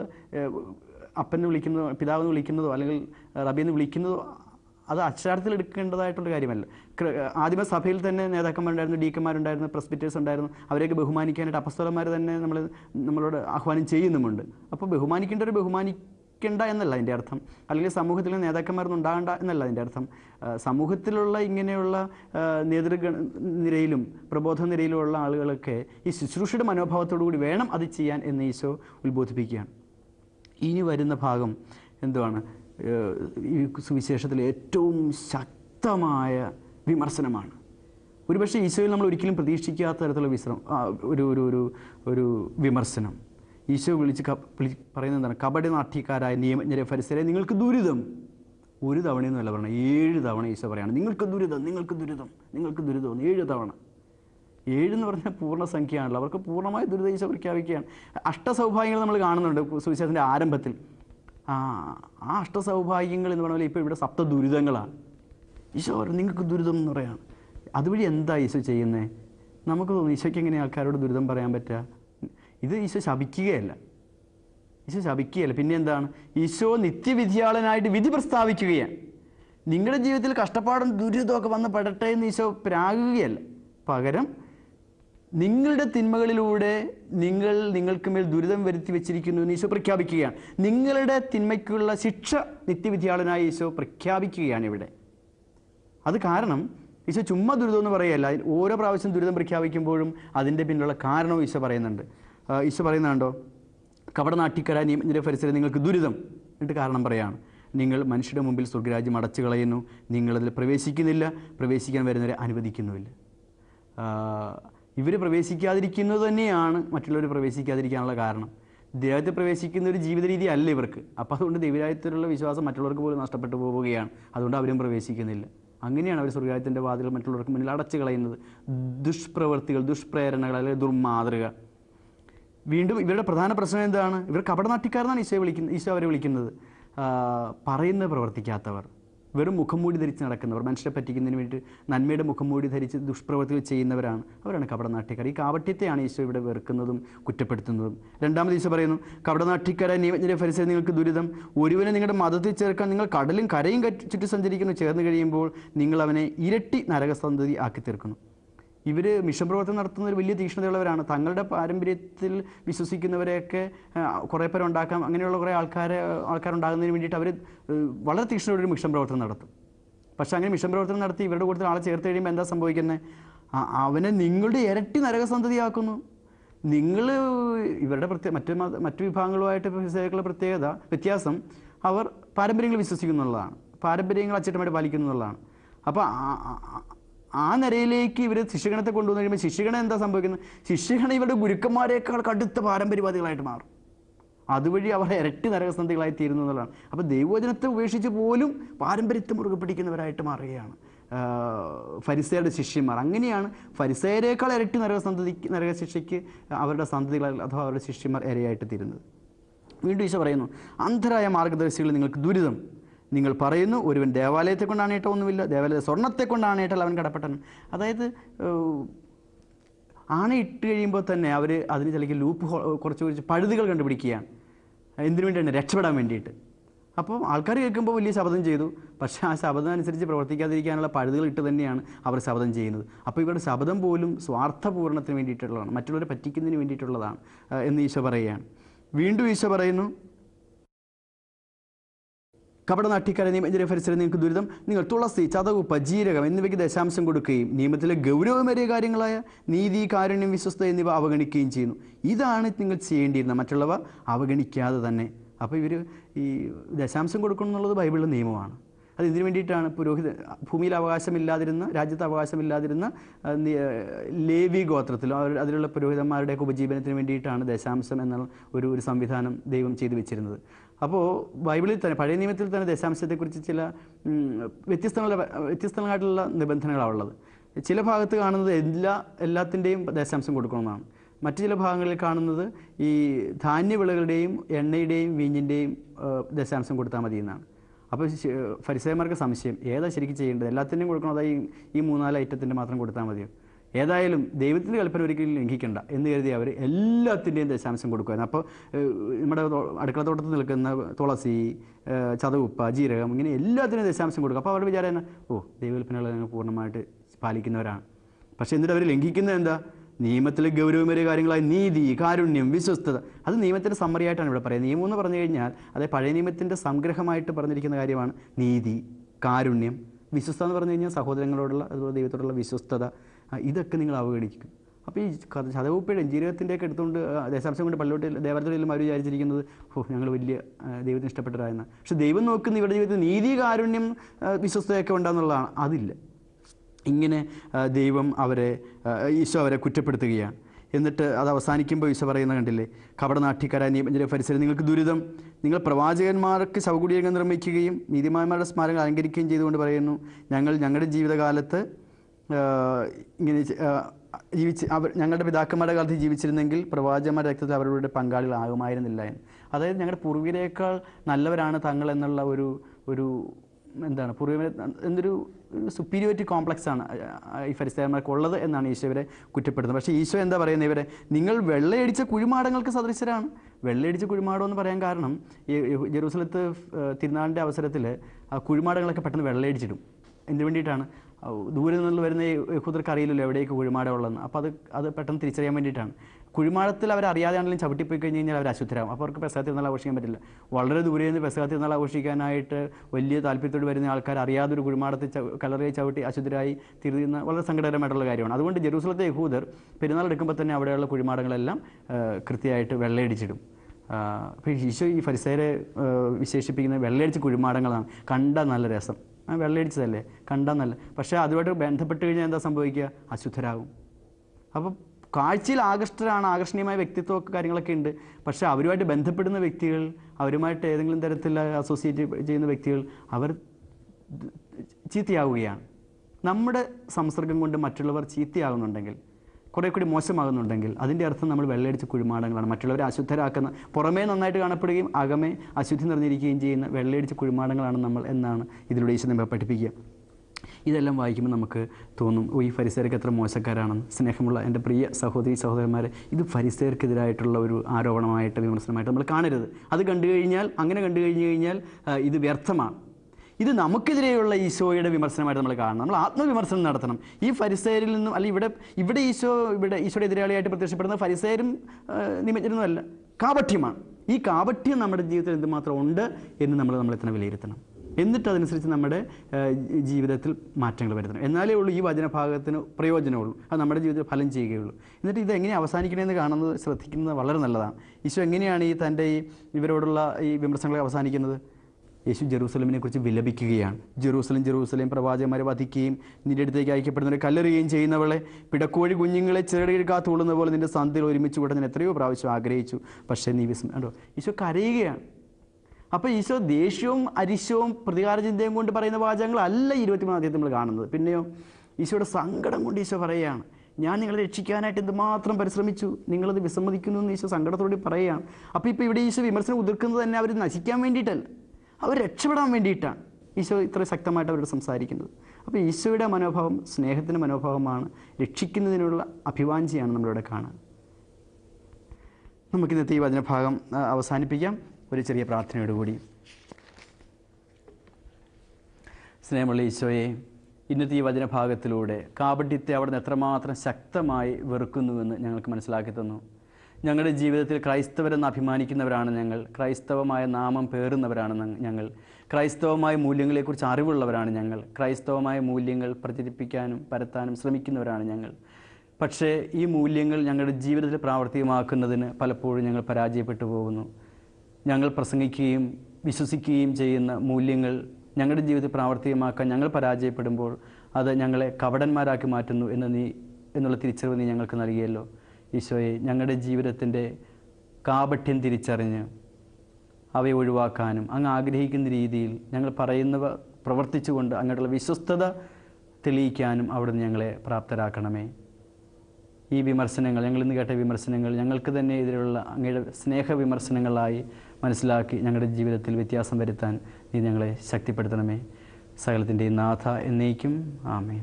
അപ്പനെ വിളിക്കുന്നതോ പിതാവെന്ന് വിളിക്കുന്നതോ അല്ലെങ്കിൽ റബിയെന്ന് വിളിക്കുന്നതോ അത് അക്ഷരാർത്ഥത്തിൽ എടുക്കേണ്ടതായിട്ടുള്ള കാര്യമല്ല ക്ര- ആദിമ സഭയിൽ തന്നെ നേതാക്കന്മാരുണ്ടായിരുന്നു ഡീക്കന്മാരുണ്ടായിരുന്നു പ്രസ്ബിറ്റേഴ്സ് ഉണ്ടായിരുന്നു അവരെയൊക്കെ ബഹുമാനിക്കാനായിട്ട് അപ്പസ്തലന്മാർ തന്നെ നമ്മൾ നമ്മളോട് ആഹ്വാനം ചെയ്യുന്നുമുണ്ട് അപ്പോൾ ബഹുമാനിക്കേണ്ടവർ ബഹുമാനിക്കേണ്ട എന്നല്ല അതിൻ്റെ അർത്ഥം അല്ലെങ്കിൽ സമൂഹത്തിൽ നേതാക്കന്മാരൊന്നും ഉണ്ടാകണ്ട എന്നല്ല അതിൻ്റെ അർത്ഥം ആ, സമൂഹത്തിലുള്ള ഇങ്ങനെയുള്ള ആ, നേതൃഗണ നിരയിലും പ്രബോധ നിരയിലുമുള്ള ആളുകളൊക്കെ ഈ ശുശ്രൂഷയുടെ മനോഭാവത്തോടു കൂടി വേണം അത് ചെയ്യാൻ എന്ന് ഈശോ ഉത്ബോധിപ്പിക്കുകയാണ് ഇനി വരുന്ന ഭാഗം എന്തുവാണ് ഏഹ് ഈ സുവിശേഷത്തിലെ ഏറ്റവും ശക്തമായ വിമർശനമാണ് ഒരുപക്ഷെ ഈശോയിൽ നമ്മൾ ഒരിക്കലും പ്രതീക്ഷിക്കാത്ത തരത്തിലുള്ള വിശ്രം ആ, ഒരു ഒരു ഒരു ഒരു വിമർശനം ഈശോ വിളിച്ച് ക- വിളി പറയുന്നത് എന്താണ് കബഡി നാട്യക്കാരായ നിയമജ്ഞരെ ഫരിസരെ നിങ്ങൾക്ക് ദുരിതം ഒരു തവണയൊന്നുമല്ല പറയണം ഏഴ് തവണ ഈശോ പറയാണ് നിങ്ങൾക്ക് ദുരിതം നിങ്ങൾക്ക് ദുരിതം നിങ്ങൾക്ക് ദുരിതം എന്ന് ഏഴ് തവണ ഏഴ് എന്ന് പറഞ്ഞാൽ പൂർണ്ണസംഖ്യയാണല്ലോ അവർക്ക് പൂർണ്ണമായ ദുരിത ഈശോ പ്രഖ്യാപിക്കുകയാണ് അഷ്ടസൗഭാഗ്യങ്ങൾ നമ്മൾ കാണുന്നുണ്ട് സുവിശേഷത്തിൻ്റെ ആരംഭത്തിൽ ആ ആ അഷ്ടസൗഭാഗ്യങ്ങൾ എന്ന് പറഞ്ഞാൽ ഇപ്പോൾ ഇവിടെ സപ്ത ദുരിതങ്ങളാണ് ഈശോ പറഞ്ഞു നിങ്ങൾക്ക് ദുരിതം എന്ന് പറയാണ് അതുവഴി എന്താ ഈശോ ചെയ്യുന്നത് നമുക്ക് തോന്നുന്നു ഈശോയ്ക്ക് എങ്ങനെ ആൾക്കാരോട് ദുരിതം പറയാൻ പറ്റുക ഇത് ഈശോ ശപിക്കുകയല്ല ഈശോ ശപിക്കുകയല്ല പിന്നെ എന്താണ് ഈശോ നിത്യവിധിയാളനായിട്ട് വിധി പ്രസ്താവിക്കുകയാണ് നിങ്ങളുടെ ജീവിതത്തിൽ കഷ്ടപ്പാടും ദുരിതമൊക്കെ വന്ന് പെടട്ടെ എന്ന് ഈശോ പ്രാകുകയല്ല പകരം നിങ്ങളുടെ തിന്മകളിലൂടെ നിങ്ങൾ നിങ്ങൾക്ക് മേൽ ദുരിതം വരുത്തി വെച്ചിരിക്കുന്നു എന്ന് ഈശോ പ്രഖ്യാപിക്കുകയാണ് നിങ്ങളുടെ തിന്മയ്ക്കുള്ള ശിക്ഷ നിത്യവിദ്യാളനായി ഈശോ പ്രഖ്യാപിക്കുകയാണ് ഇവിടെ അത് കാരണം ഈശോ ചുമ്മാ ദുരിതം എന്ന് പറയുകയല്ല അതിൽ ഓരോ പ്രാവശ്യം ദുരിതം പ്രഖ്യാപിക്കുമ്പോഴും അതിൻ്റെ പിന്നിലുള്ള കാരണവും ഈശോ പറയുന്നുണ്ട് ആ, ഈശോ പറയുന്നുണ്ടോ കപട നാട്ടിക്കര നിയമജ്ഞരെ പരിസരം നിങ്ങൾക്ക് ദുരിതം എന്നിട്ട് കാരണം പറയാണ് നിങ്ങൾ മനുഷ്യരുടെ മുമ്പിൽ സ്വർഗരാജ്യം അടച്ചു കളയുന്നു നിങ്ങളതിൽ പ്രവേശിക്കുന്നില്ല പ്രവേശിക്കാൻ വരുന്നവരെ അനുവദിക്കുന്നുമില്ല ഇവർ പ്രവേശിക്കാതിരിക്കുന്നത് തന്നെയാണ് മറ്റുള്ളവർ പ്രവേശിക്കാതിരിക്കാനുള്ള കാരണം ദൈവത്തെ പ്രവേശിക്കുന്ന ഒരു ജീവിത രീതി അല്ല ഇവർക്ക് അപ്പോൾ അതുകൊണ്ട് ദൈവരാജ്യത്തിലുള്ള വിശ്വാസം മറ്റുള്ളവർക്ക് പോലും നഷ്ടപ്പെട്ടു പോവുകയാണ് അതുകൊണ്ട് അവരും പ്രവേശിക്കുന്നില്ല അങ്ങനെയാണ് അവർ സ്വർഗരാജ്യത്തിൻ്റെ വാതിൽ മറ്റുള്ളവർക്ക് മുന്നിൽ അടച്ചു കളയുന്നത് ദുഷ്പ്രവൃത്തികൾ ദുഷ്പ്രേരണകൾ അല്ലെങ്കിൽ ദുർമാതൃക വീണ്ടും ഇവരുടെ പ്രധാന പ്രശ്നം എന്താണ് ഇവർ കപടനാട്ടിക്കാരെന്നാണ് ഈശോ വിളിക്കുന്നത് ഈശോ അവരെ വിളിക്കുന്നത് ആ, പറയുന്നത് പ്രവർത്തിക്കാത്തവർ വെറും മുഖംമൂടി ധരിച്ച് നടക്കുന്നവർ മനുഷ്യരെ പറ്റിക്കുന്നതിന് വേണ്ടി നന്മയുടെ മുഖംമൂടി ധരിച്ച് ദുഷ്പ്രവൃത്തികൾ ചെയ്യുന്നവരാണ് അവരാണ് കപടനാട്ടിക്കാർ ഈ കാപട്യത്തെയാണ് ഈശോ ഇവിടെ വെറുക്കുന്നതും കുറ്റപ്പെടുത്തുന്നതും രണ്ടാമത് ഈശോ പറയുന്നു കപടനാട്ടിക്കാരെ നിയമജ്ഞരെ ഫരിസേ നിങ്ങൾക്ക് ദുരിതം ഒരുവനെ നിങ്ങളുടെ മതത്തിൽ ചേർക്കാൻ നിങ്ങൾ കടലും കരയും കറ്റ് ചുറ്റി സഞ്ചരിക്കുന്നു ചേർന്ന് കഴിയുമ്പോൾ നിങ്ങൾ അവനെ ഇരട്ടി നരകസന്ധതി ആക്കി തീർക്കുന്നു ഇവർ മിഷൻ പ്രവർത്തനം നടത്തുന്ന ഒരു വലിയ തീക്ഷ്ണതയുള്ളവരാണ് തങ്ങളുടെ പാരമ്പര്യത്തിൽ വിശ്വസിക്കുന്നവരെയൊക്കെ ആ, കുറേ പേർ ഉണ്ടാക്കാം അങ്ങനെയുള്ള കുറേ ആൾക്കാരെ ആൾക്കാരുണ്ടാകുന്നതിന് വേണ്ടിയിട്ട് അവർ വളരെ തീക്ഷ്ണതയോടെ ഒരു മിഷൻ പ്രവർത്തനം നടത്തും പക്ഷേ അങ്ങനെ മിഷൻ പ്രവർത്തനം നടത്തി ഇവരുടെ കൂട്ടത്തിൽ ആളെ ചേർത്ത് കഴിയുമ്പോൾ എന്താ സംഭവിക്കുന്നത് അവനെ നിങ്ങളുടെ ഇരട്ടി നരകസന്ധതിയാക്കുന്നു നിങ്ങൾ ഇവരുടെ പ്രത്യേക മറ്റു മത- മറ്റു വിഭാഗങ്ങളുമായിട്ട് ഫിസേക്കുള്ള പ്രത്യേകത വ്യത്യാസം അവർ പാരമ്പര്യങ്ങൾ വിശ്വസിക്കുന്നു എന്നുള്ളതാണ് പാരമ്പര്യങ്ങൾ അച്ചട്ടമായിട്ട് പാലിക്കുന്നു എന്നുള്ളതാണ് അപ്പോൾ ആ- ആ- ആ നിരയിലേക്ക് ഇവർ ശിഷ്യഗണത്തെ കൊണ്ടുവന്ന് കഴിയുമ്പോൾ ശിഷ്യഗണം എന്താ സംഭവിക്കുന്നത് ശിഷ്യഗണം ഇവരുടെ ഗുരുക്കന്മാരെക്കാൾ കടുത്ത പാരമ്പര്യവാദികളായിട്ട് മാറും അതുവഴി അവർ ഇരട്ടി നരകസന്ധികളായി തീരുന്നു എന്നുള്ളതാണ് അപ്പോൾ ദൈവവചനത്തെ ഉപേക്ഷിച്ച് പോലും പാരമ്പര്യത്തെ മുറുകെ പിടിക്കുന്നവരായിട്ട് മാറുകയാണ് ആ, ഫരിസേരുടെ ശിഷ്യന്മാർ അങ്ങനെയാണ് ഫരിസേരേക്കാൾ ഇരട്ടി നരകസന്ധതി നരകശിക്ഷയ്ക്ക് അവരുടെ സന്തതികൾ അഥവാ അവരുടെ ശിഷ്യന്മാർ ഇരയായിട്ട് തീരുന്നത് വീണ്ടും ഈശോ പറയുന്നു അന്ധരായ മാർഗദർശികൾ നിങ്ങൾക്ക് ദുരിതം നിങ്ങൾ പറയുന്നു ഒരുവൻ ദേവാലയത്തെ കൊണ്ട് ആണേട്ട ഒന്നുമില്ല ദേവാലയ സ്വർണ്ണത്തെ കൊണ്ട് ആണേട്ടാൽ അവൻ കടപ്പെട്ടൻ അതായത് ഏഹ്, ആണ ഇട്ട് കഴിയുമ്പോൾ തന്നെ അവർ അതിന് ചിലക്ക് ലൂപ്പ് ഹോ- കുറച്ച് കുറച്ച് പഴുതുകൾ കണ്ടുപിടിക്കുകയാണ് എന്തിനു വേണ്ടിയാണ് രക്ഷപ്പെടാൻ വേണ്ടിയിട്ട് അപ്പോൾ ആൾക്കാർ കേൾക്കുമ്പോൾ വലിയ ശബ്ദം ചെയ്തു പക്ഷേ ആ ശബ്ദം അനുസരിച്ച് പ്രവർത്തിക്കാതിരിക്കാനുള്ള പഴുതുകൾ ഇട്ട് തന്നെയാണ് അവർ ശബ്ദം ചെയ്യുന്നത് അപ്പോൾ ഇവരുടെ ശബ്ദം പോലും സ്വാർത്ഥപൂർണ്ണത്തിന് വേണ്ടിയിട്ടുള്ളതാണ് മറ്റുള്ളവരെ പറ്റിക്കുന്നതിന് വേണ്ടിയിട്ടുള്ളതാണ് ആ, എന്ന് ഈശോ പറയുകയാണ് വീണ്ടും ഈശോ പറയുന്നു കപട നാട്ടിക്കാരെ നിയമജ്ഞരെ ഫരിസരെ നിങ്ങൾക്ക് ദുരിതം നിങ്ങൾ തുളസി ചതവുപ്പ ജീരകം എന്നിവയ്ക്ക് ദശാംശം കൊടുക്കുകയും നിയമത്തിലെ ഗൗരവമേറിയ കാര്യങ്ങളായ നീതി കാരുണ്യം വിശ്വസ്ത എന്നിവ അവഗണിക്കുകയും ചെയ്യുന്നു ഇതാണ് നിങ്ങൾ ചെയ്യേണ്ടിയിരുന്നത് മറ്റുള്ളവ അവഗണിക്കാതെ തന്നെ അപ്പോൾ ഇവർ ഈ ദശാംശം കൊടുക്കണം എന്നുള്ളത് ബൈബിളിലെ നിയമമാണ് അത് ഇതിനു വേണ്ടിയിട്ടാണ് പുരോഹിത ഭൂമിയിൽ അവകാശമില്ലാതിരുന്ന രാജ്യത്ത് അവകാശമില്ലാതിരുന്ന ആ, നി- ലേവി ഗോത്രത്തിൽ അവർ അതിലുള്ള പുരോഹിതന്മാരുടെയൊക്കെ ഉപജീവനത്തിന് വേണ്ടിയിട്ടാണ് ദശാംശം എന്ന ഒരു ഒരു സംവിധാനം ദൈവം ചെയ്തു വെച്ചിരുന്നത് അപ്പോൾ ബൈബിളിൽ തന്നെ പഴയ നിയമത്തിൽ തന്നെ ദശാംശത്തെക്കുറിച്ച് ചില ഉം, വ്യത്യസ്തങ്ങളുടെ വ്യത്യസ്തങ്ങളായിട്ടുള്ള നിബന്ധനകളാണ് ഉള്ളത് ചില ഭാഗത്ത് കാണുന്നത് എല്ലാ എല്ലാത്തിൻ്റെയും ദശാംശം കൊടുക്കണമെന്നാണ് മറ്റു ചില ഭാഗങ്ങളിൽ കാണുന്നത് ഈ ധാന്യവിളകളുടെയും എണ്ണയുടെയും വീഞ്ഞിൻ്റെയും ദശാംശം കൊടുത്താൽ മതി എന്നാണ് അപ്പോൾ ഫരിസയന്മാർക്ക് സംശയം ഏതാ ശരിക്കും ചെയ്യേണ്ടത് എല്ലാത്തിൻ്റെയും കൊടുക്കണോ അതോ ഈ ഈ മൂന്നാല് ഐറ്റത്തിൻ്റെ മാത്രം കൊടുത്താൽ മതിയോ ഏതായാലും ദൈവത്തിൻ്റെ കൽപ്പന ഒരിക്കലും ലംഘിക്കണ്ട എന്ന് കരുതി അവർ എല്ലാത്തിൻ്റെയും ദശാംശം കൊടുക്കുമായിരുന്നു അപ്പോൾ ഏഹ്, നമ്മുടെ തോ- അടുക്കളത്തോട്ടത്തിൽ നിൽക്കുന്ന തുളസി ഏഹ്, ചതവുപ്പ ജീരകം ഇങ്ങനെ എല്ലാത്തിനും ദശാംശം കൊടുക്കും അപ്പോൾ അവരുടെ വിചാരം എന്നാ ഓ ദൈവകൽപ്പനകൾ ഞങ്ങൾ പൂർണ്ണമായിട്ട് പാലിക്കുന്നവരാണ് പക്ഷേ എന്നിട്ട് അവർ ലംഘിക്കുന്നത് എന്താ നിയമത്തിലെ ഗൗരവമേറിയ കാര്യങ്ങളായ നീതി കാരുണ്യം വിശ്വസ്തത അത് നിയമത്തിൻ്റെ സമ്മറിയായിട്ടാണ് ഇവിടെ പറയുന്നത് നിയമം എന്ന് പറഞ്ഞു കഴിഞ്ഞാൽ അത് പഴയ നിയമത്തിൻ്റെ സംഗ്രഹമായിട്ട് പറഞ്ഞിരിക്കുന്ന കാര്യമാണ് നീതി കാരുണ്യം വിശ്വസ്ത എന്ന് പറഞ്ഞു കഴിഞ്ഞാൽ സഹോദരങ്ങളോടുള്ള അതുപോലെ ദൈവത്തോടുള്ള വിശ്വസ്തത ആ, ഇതൊക്കെ നിങ്ങൾ അവഗണിക്കും അപ്പോൾ ഈ ക- ചതവുപ്പയുടെയും ജീരകത്തിൻ്റെയൊക്കെ എടുത്തുകൊണ്ട് ആ, ദശാംശം കൊണ്ട് പള്ളിയോട്ട് ദേവരത്തിലും അവർ വിചാരിച്ചിരിക്കുന്നത് ഓ ഞങ്ങൾ വലിയ ആ, ദൈവത്തിന് ഇഷ്ടപ്പെട്ടവരായെന്ന് പക്ഷെ ദൈവം നോക്കുന്ന ഇവരുടെ ജീവിതത്തിൽ നീതി കാരുണ്യം ആ, വിശ്വസ്തയൊക്കെ ഉണ്ടാകുന്നുള്ളതാണ് അതില്ല ഇങ്ങനെ ആ, ദൈവം അവരെ ആ, ഈശോ അവരെ കുറ്റപ്പെടുത്തുകയാണ് എന്നിട്ട് അത് അവസാനിക്കുമ്പോൾ ഈശോ പറയുന്ന കണ്ടില്ലേ കപട നാട്ടിക്കാരായ നിയമജ്ഞരെ ഫരിസരെ നിങ്ങൾക്ക് ദുരിതം നിങ്ങൾ പ്രവാചകന്മാർക്ക് ശവകുടീരങ്ങൾ നിർമ്മിക്കുകയും നീതിമാന്മാരുടെ സ്മാരകങ്ങൾ അലങ്കരിക്കുകയും ചെയ്തുകൊണ്ട് പറയുന്നു ഞങ്ങൾ ഞങ്ങളുടെ ജീവിതകാലത്ത് ആ, ഇങ്ങനെ ചെ- ആ, ജീവിച്ച് അവർ ഞങ്ങളുടെ പിതാക്കന്മാരുടെ കാലത്ത് ജീവിച്ചിരുന്നെങ്കിൽ പ്രവാചകന്മാരുടെ രക്തത്തിൽ അവരുടെ പങ്കാളികളാകുമായിരുന്നില്ല എന്ന് അതായത് ഞങ്ങളുടെ പൂർവികരേക്കാൾ നല്ലവരാണ് തങ്ങൾ എന്നുള്ള ഒരു ഒരു എന്താണ് പൂർവികരെ എന്തൊരു സുപ്പീരിയോറിറ്റി കോംപ്ലക്സ് ആണ് ആ, ഈ ഫരിസ്തേന്മാർക്ക് ഉള്ളത് എന്നാണ് ഈശോ ഇവരെ കുറ്റപ്പെടുന്നത് പക്ഷേ ഈശോ എന്താ പറയുന്നത് ഇവരെ നിങ്ങൾ വെള്ളയടിച്ച കുഴിമാടങ്ങൾക്ക് സദൃശരാണ് വെള്ളയടിച്ച കുഴിമാടം എന്ന് പറയാൻ കാരണം ഈ യഹൂ- ജെറൂസലത്ത് ഏഹ്, തിരുനാളിൻ്റെ അവസരത്തിൽ ആ കുഴിമാടങ്ങളൊക്കെ പെട്ടെന്ന് വെള്ളയടിച്ചിടും എന്തിനു വേണ്ടിയിട്ടാണ് ദൂരെ നിന്ന് വരുന്ന ഈ യഹൂദർക്ക് അറിയില്ലല്ലോ എവിടേക്ക് കുഴിമാടം ഉള്ളതെന്ന് അപ്പോൾ അത് അത് പെട്ടെന്ന് തിരിച്ചറിയാൻ വേണ്ടിയിട്ടാണ് കുഴിമാടത്തിൽ അവർ അറിയാതെയാണെങ്കിലും ചവിട്ടിപ്പോയി കഴിഞ്ഞ് കഴിഞ്ഞാൽ അവർ അശുദ്ധരാകും അപ്പോൾ അവർക്ക് പെസക തിരുനാൾ ആഘോഷിക്കാൻ പറ്റില്ല വളരെ ദൂരെ നിന്ന് പെസക തിരുനാൾ ആഘോഷിക്കാനായിട്ട് വലിയ താല്പര്യത്തോട് വരുന്ന ആൾക്കാർ അറിയാതെ ഒരു കുഴിമാടത്തിൽ ചവ- കലറിയെ ചവിട്ടി അശുദ്ധരായി തീരുന്ന വളരെ സങ്കടകരമായിട്ടുള്ള കാര്യമാണ് അതുകൊണ്ട് ജെറൂസലത്തെ യഹൂദർ പെരുന്നാൾ എടുക്കുമ്പോൾ തന്നെ അവിടെയുള്ള കുഴിമാടങ്ങളെല്ലാം ആ, കൃത്യമായിട്ട് വെള്ളയടിച്ചിടും ആ, അപ്പോൾ ഈശോ ഈ ഫരിസേരെ ആ, വിശേഷിപ്പിക്കുന്നത് വെള്ളയടിച്ച കുഴിമാടങ്ങളാണ് കണ്ടാൽ നല്ല രസം ആ, വെള്ളയടിച്ചതല്ലേ കണ്ടാൽ നല്ല പക്ഷേ അതുമായിട്ട് ബന്ധപ്പെട്ട് കഴിഞ്ഞാൽ എന്താ സംഭവിക്കുക അശുദ്ധരാകും അപ്പോൾ കാഴ്ചയിൽ ആകൃഷ്ടരാണ് ആകർഷണീയമായ വ്യക്തിത്വമൊക്കെ കാര്യങ്ങളൊക്കെ ഉണ്ട് പക്ഷേ അവരുമായിട്ട് ബന്ധപ്പെടുന്ന വ്യക്തികൾ അവരുമായിട്ട് ഏതെങ്കിലും തരത്തിൽ അസോസിയേറ്റ് ചെയ്യുന്ന വ്യക്തികൾ അവർ ചീത്തയാവുകയാണ് നമ്മുടെ സംസർഗം കൊണ്ട് മറ്റുള്ളവർ ചീത്തയാകുന്നുണ്ടെങ്കിൽ കുറേ കൂടി മോശമാകുന്നുണ്ടെങ്കിൽ അതിൻ്റെ അർത്ഥം നമ്മൾ വെള്ളയടിച്ച കുഴിമാടങ്ങളാണ് മറ്റുള്ളവരെ അശുദ്ധരാക്കുന്ന പുറമേ നന്നായിട്ട് കാണപ്പെടുകയും അകമേ അശുദ്ധി നിറഞ്ഞിരിക്കുകയും ചെയ്യുന്ന വെള്ളയടിച്ച കുഴിമാടങ്ങളാണ് നമ്മൾ എന്നാണ് ഇതിലൂടെ ഈശോ നമ്മെ പഠിപ്പിക്കുക ഇതെല്ലാം വായിക്കുമ്പോൾ നമുക്ക് തോന്നും ഓ ഈ ഫരിസേർക്ക് എത്ര മോശക്കാരാണെന്ന് സ്നേഹമുള്ള എൻ്റെ പ്രിയ സഹോദരി സഹോദരന്മാരെ ഇത് ഫരിസേർക്കെതിരായിട്ടുള്ള ഒരു ആരോപണമായിട്ട് വിമർശനമായിട്ട് നമ്മൾ കാണരുത് അത് കണ്ടു കഴിഞ്ഞാൽ അങ്ങനെ കണ്ടു കഴിഞ്ഞു കഴിഞ്ഞാൽ ആ, ഇത് വ്യർത്ഥമാണ് ഇത് നമുക്കെതിരെയുള്ള ഈശോയുടെ വിമർശനമായിട്ട് നമ്മൾ കാണണം നമ്മൾ ആത്മവിമർശനം നടത്തണം ഈ ഫരിസേരിൽ നിന്നും അല്ല ഇവിടെ ഇവിടെ ഈശോ ഇവിടെ ഈശോയുടെ എതിരാളിയായിട്ട് പ്രത്യക്ഷപ്പെടുന്ന ഫരിസേരും നിമജ്ജനമല്ല കാപഠ്യമാണ് ഈ കാപഠ്യം നമ്മുടെ ജീവിതത്തിൽ എന്തുമാത്രം ഉണ്ട് എന്ന് നമ്മൾ നമ്മളെ തന്നെ വിലയിരുത്തണം എന്നിട്ട് അതനുസരിച്ച് നമ്മുടെ ആ, ജീവിതത്തിൽ മാറ്റങ്ങൾ വരുത്തണം എന്നാലേ ഉള്ളൂ ഈ വചനഭാഗത്തിന് പ്രയോജനമുള്ളൂ അത് നമ്മുടെ ജീവിതത്തിൽ ഫലം ചെയ്യുകയുള്ളൂ എന്നിട്ട് ഇത് എങ്ങനെ അവസാനിക്കണമെന്ന് കാണുന്നത് ശ്രദ്ധിക്കുന്നത് വളരെ നല്ലതാണ് ഈശോ എങ്ങനെയാണ് ഈ തൻ്റെ ഈ ഇവരോടുള്ള ഈ വിമർശനങ്ങളെ അവസാനിക്കുന്നത് യേശു ജെറൂസലമിനെ കുറിച്ച് വിലപിക്കുകയാണ് ജെറൂസലം ജെറൂസലേം പ്രവാചകന്മാരെ വധിക്കുകയും നിന്റെ അടുത്തേക്ക് അയക്കപ്പെടുന്നവരെ കല്ലെറിയുകയും ചെയ്യുന്നവളെ പിടക്കോഴി കുഞ്ഞുങ്ങളെ ചെറുകിഴക്കാത്ത് കൊള്ളുന്ന പോലെ നിന്റെ സന്ധ്യയിൽ ഒരുമിച്ച് കൂടെ ഞാൻ എത്രയോ പ്രാവശ്യം ആഗ്രഹിച്ചു പക്ഷേ നീ വിസ്മ കണ്ടോ ഈശോ കരയുകയാണ് അപ്പോൾ ഈശോ ദേഷ്യവും അരിശവും പ്രതികാര ചിന്തയും കൊണ്ട് പറയുന്ന വാചകങ്ങളല്ല ഈ ഇരുപത്തിമൂന്നാം അധ്യായത്തിൽ നമ്മൾ കാണുന്നത് പിന്നെയോ ഈശോയുടെ സങ്കടം കൊണ്ട് ഈശോ പറയുകയാണ് ഞാൻ നിങ്ങളെ രക്ഷിക്കാനായിട്ട് എന്തുമാത്രം പരിശ്രമിച്ചു നിങ്ങളത് വിസമ്മതിക്കുന്നു എന്ന് ഈശോ സങ്കടത്തോടെ പറയുകയാണ് അപ്പോൾ ഇപ്പോൾ ഇവിടെ ഈശോ വിമർശനം ഉതിർക്കുന്നത് തന്നെ അവർ നശിക്കാൻ വേണ്ടിയിട്ടല്ല അവർ രക്ഷപ്പെടാൻ വേണ്ടിയിട്ടാണ് ഈശോ ഇത്ര ശക്തമായിട്ട് അവരോട് സംസാരിക്കുന്നത് അപ്പോൾ ഈശോയുടെ മനോഭാവം സ്നേഹത്തിൻ്റെ മനോഭാവമാണ് രക്ഷിക്കുന്നതിനുള്ള അഭിവാഞ്ചിയാണ് നമ്മളിവിടെ കാണുക നമുക്കിന്നത്തെ ഈ വചനഭാഗം ആ, അവസാനിപ്പിക്കാം ഒരു ചെറിയ പ്രാർത്ഥനയോടുകൂടി സ്നേഹമുള്ള ഈശോയെ ഇന്നത്തെ ഈ വചനഭാഗത്തിലൂടെ കാപട്യത്തെ അവിടുന്ന് എത്രമാത്രം ശക്തമായി വെറുക്കുന്നുവെന്ന് ഞങ്ങൾക്ക് മനസ്സിലാക്കി തന്നു ഞങ്ങളുടെ ജീവിതത്തിൽ ക്രൈസ്തവരെന്ന് അഭിമാനിക്കുന്നവരാണ് ഞങ്ങൾ ക്രൈസ്തവമായ നാമം പേറുന്നവരാണ് ന- ഞങ്ങൾ ക്രൈസ്തവമായ മൂല്യങ്ങളെക്കുറിച്ച് അറിവുള്ളവരാണ് ഞങ്ങൾ ക്രൈസ്തവമായ മൂല്യങ്ങൾ പ്രചരിപ്പിക്കാനും പരത്താനും ശ്രമിക്കുന്നവരാണ് ഞങ്ങൾ പക്ഷേ ഈ മൂല്യങ്ങൾ ഞങ്ങളുടെ ജീവിതത്തിൽ പ്രാവർത്തികമാക്കുന്നതിന് പലപ്പോഴും ഞങ്ങൾ പരാജയപ്പെട്ടു പോകുന്നു ഞങ്ങൾ പ്രസംഗിക്കുകയും വിശ്വസിക്കുകയും ചെയ്യുന്ന മൂല്യങ്ങൾ ഞങ്ങളുടെ ജീവിതത്തിൽ പ്രാവർത്തികമാക്കാൻ ഞങ്ങൾ പരാജയപ്പെടുമ്പോൾ അത് ഞങ്ങളെ കപടന്മാരാക്കി മാറ്റുന്നു എന്ന് നീ എന്നുള്ള തിരിച്ചറിവ് നീ ഞങ്ങൾക്ക് നൽകിയല്ലോ ഈശോയെ ഞങ്ങളുടെ ജീവിതത്തിൻ്റെ കാപഠ്യം തിരിച്ചറിഞ്ഞ് അവയെ ഒഴിവാക്കാനും അങ്ങ് ആഗ്രഹിക്കുന്ന രീതിയിൽ ഞങ്ങൾ പറയുന്നവ പ്രവർത്തിച്ചുകൊണ്ട് അങ്ങോട്ടുള്ള വിശ്വസ്തത തെളിയിക്കാനും അവിടുന്ന് ഞങ്ങളെ പ്രാപ്തരാക്കണമേ ഈ വിമർശനങ്ങൾ ഞങ്ങൾ ഇന്ന് കേട്ട വിമർശനങ്ങൾ ഞങ്ങൾക്ക് തന്നെ എതിരെയുള്ള അങ്ങയുടെ സ്നേഹ വിമർശനങ്ങളായി മനസ്സിലാക്കി ഞങ്ങളുടെ ജീവിതത്തിൽ വ്യത്യാസം വരുത്താൻ നീ ഞങ്ങളെ ശക്തിപ്പെടുത്തണമേ സകലത്തിൻ്റെ നാഥ എന്നേക്കും ആമേൻ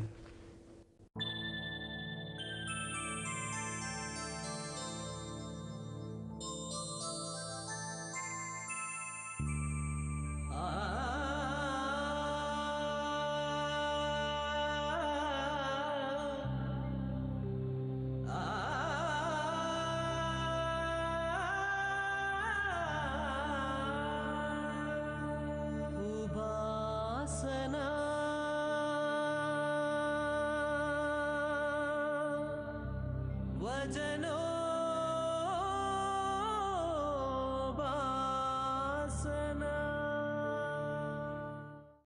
ഉപാസന വചനോ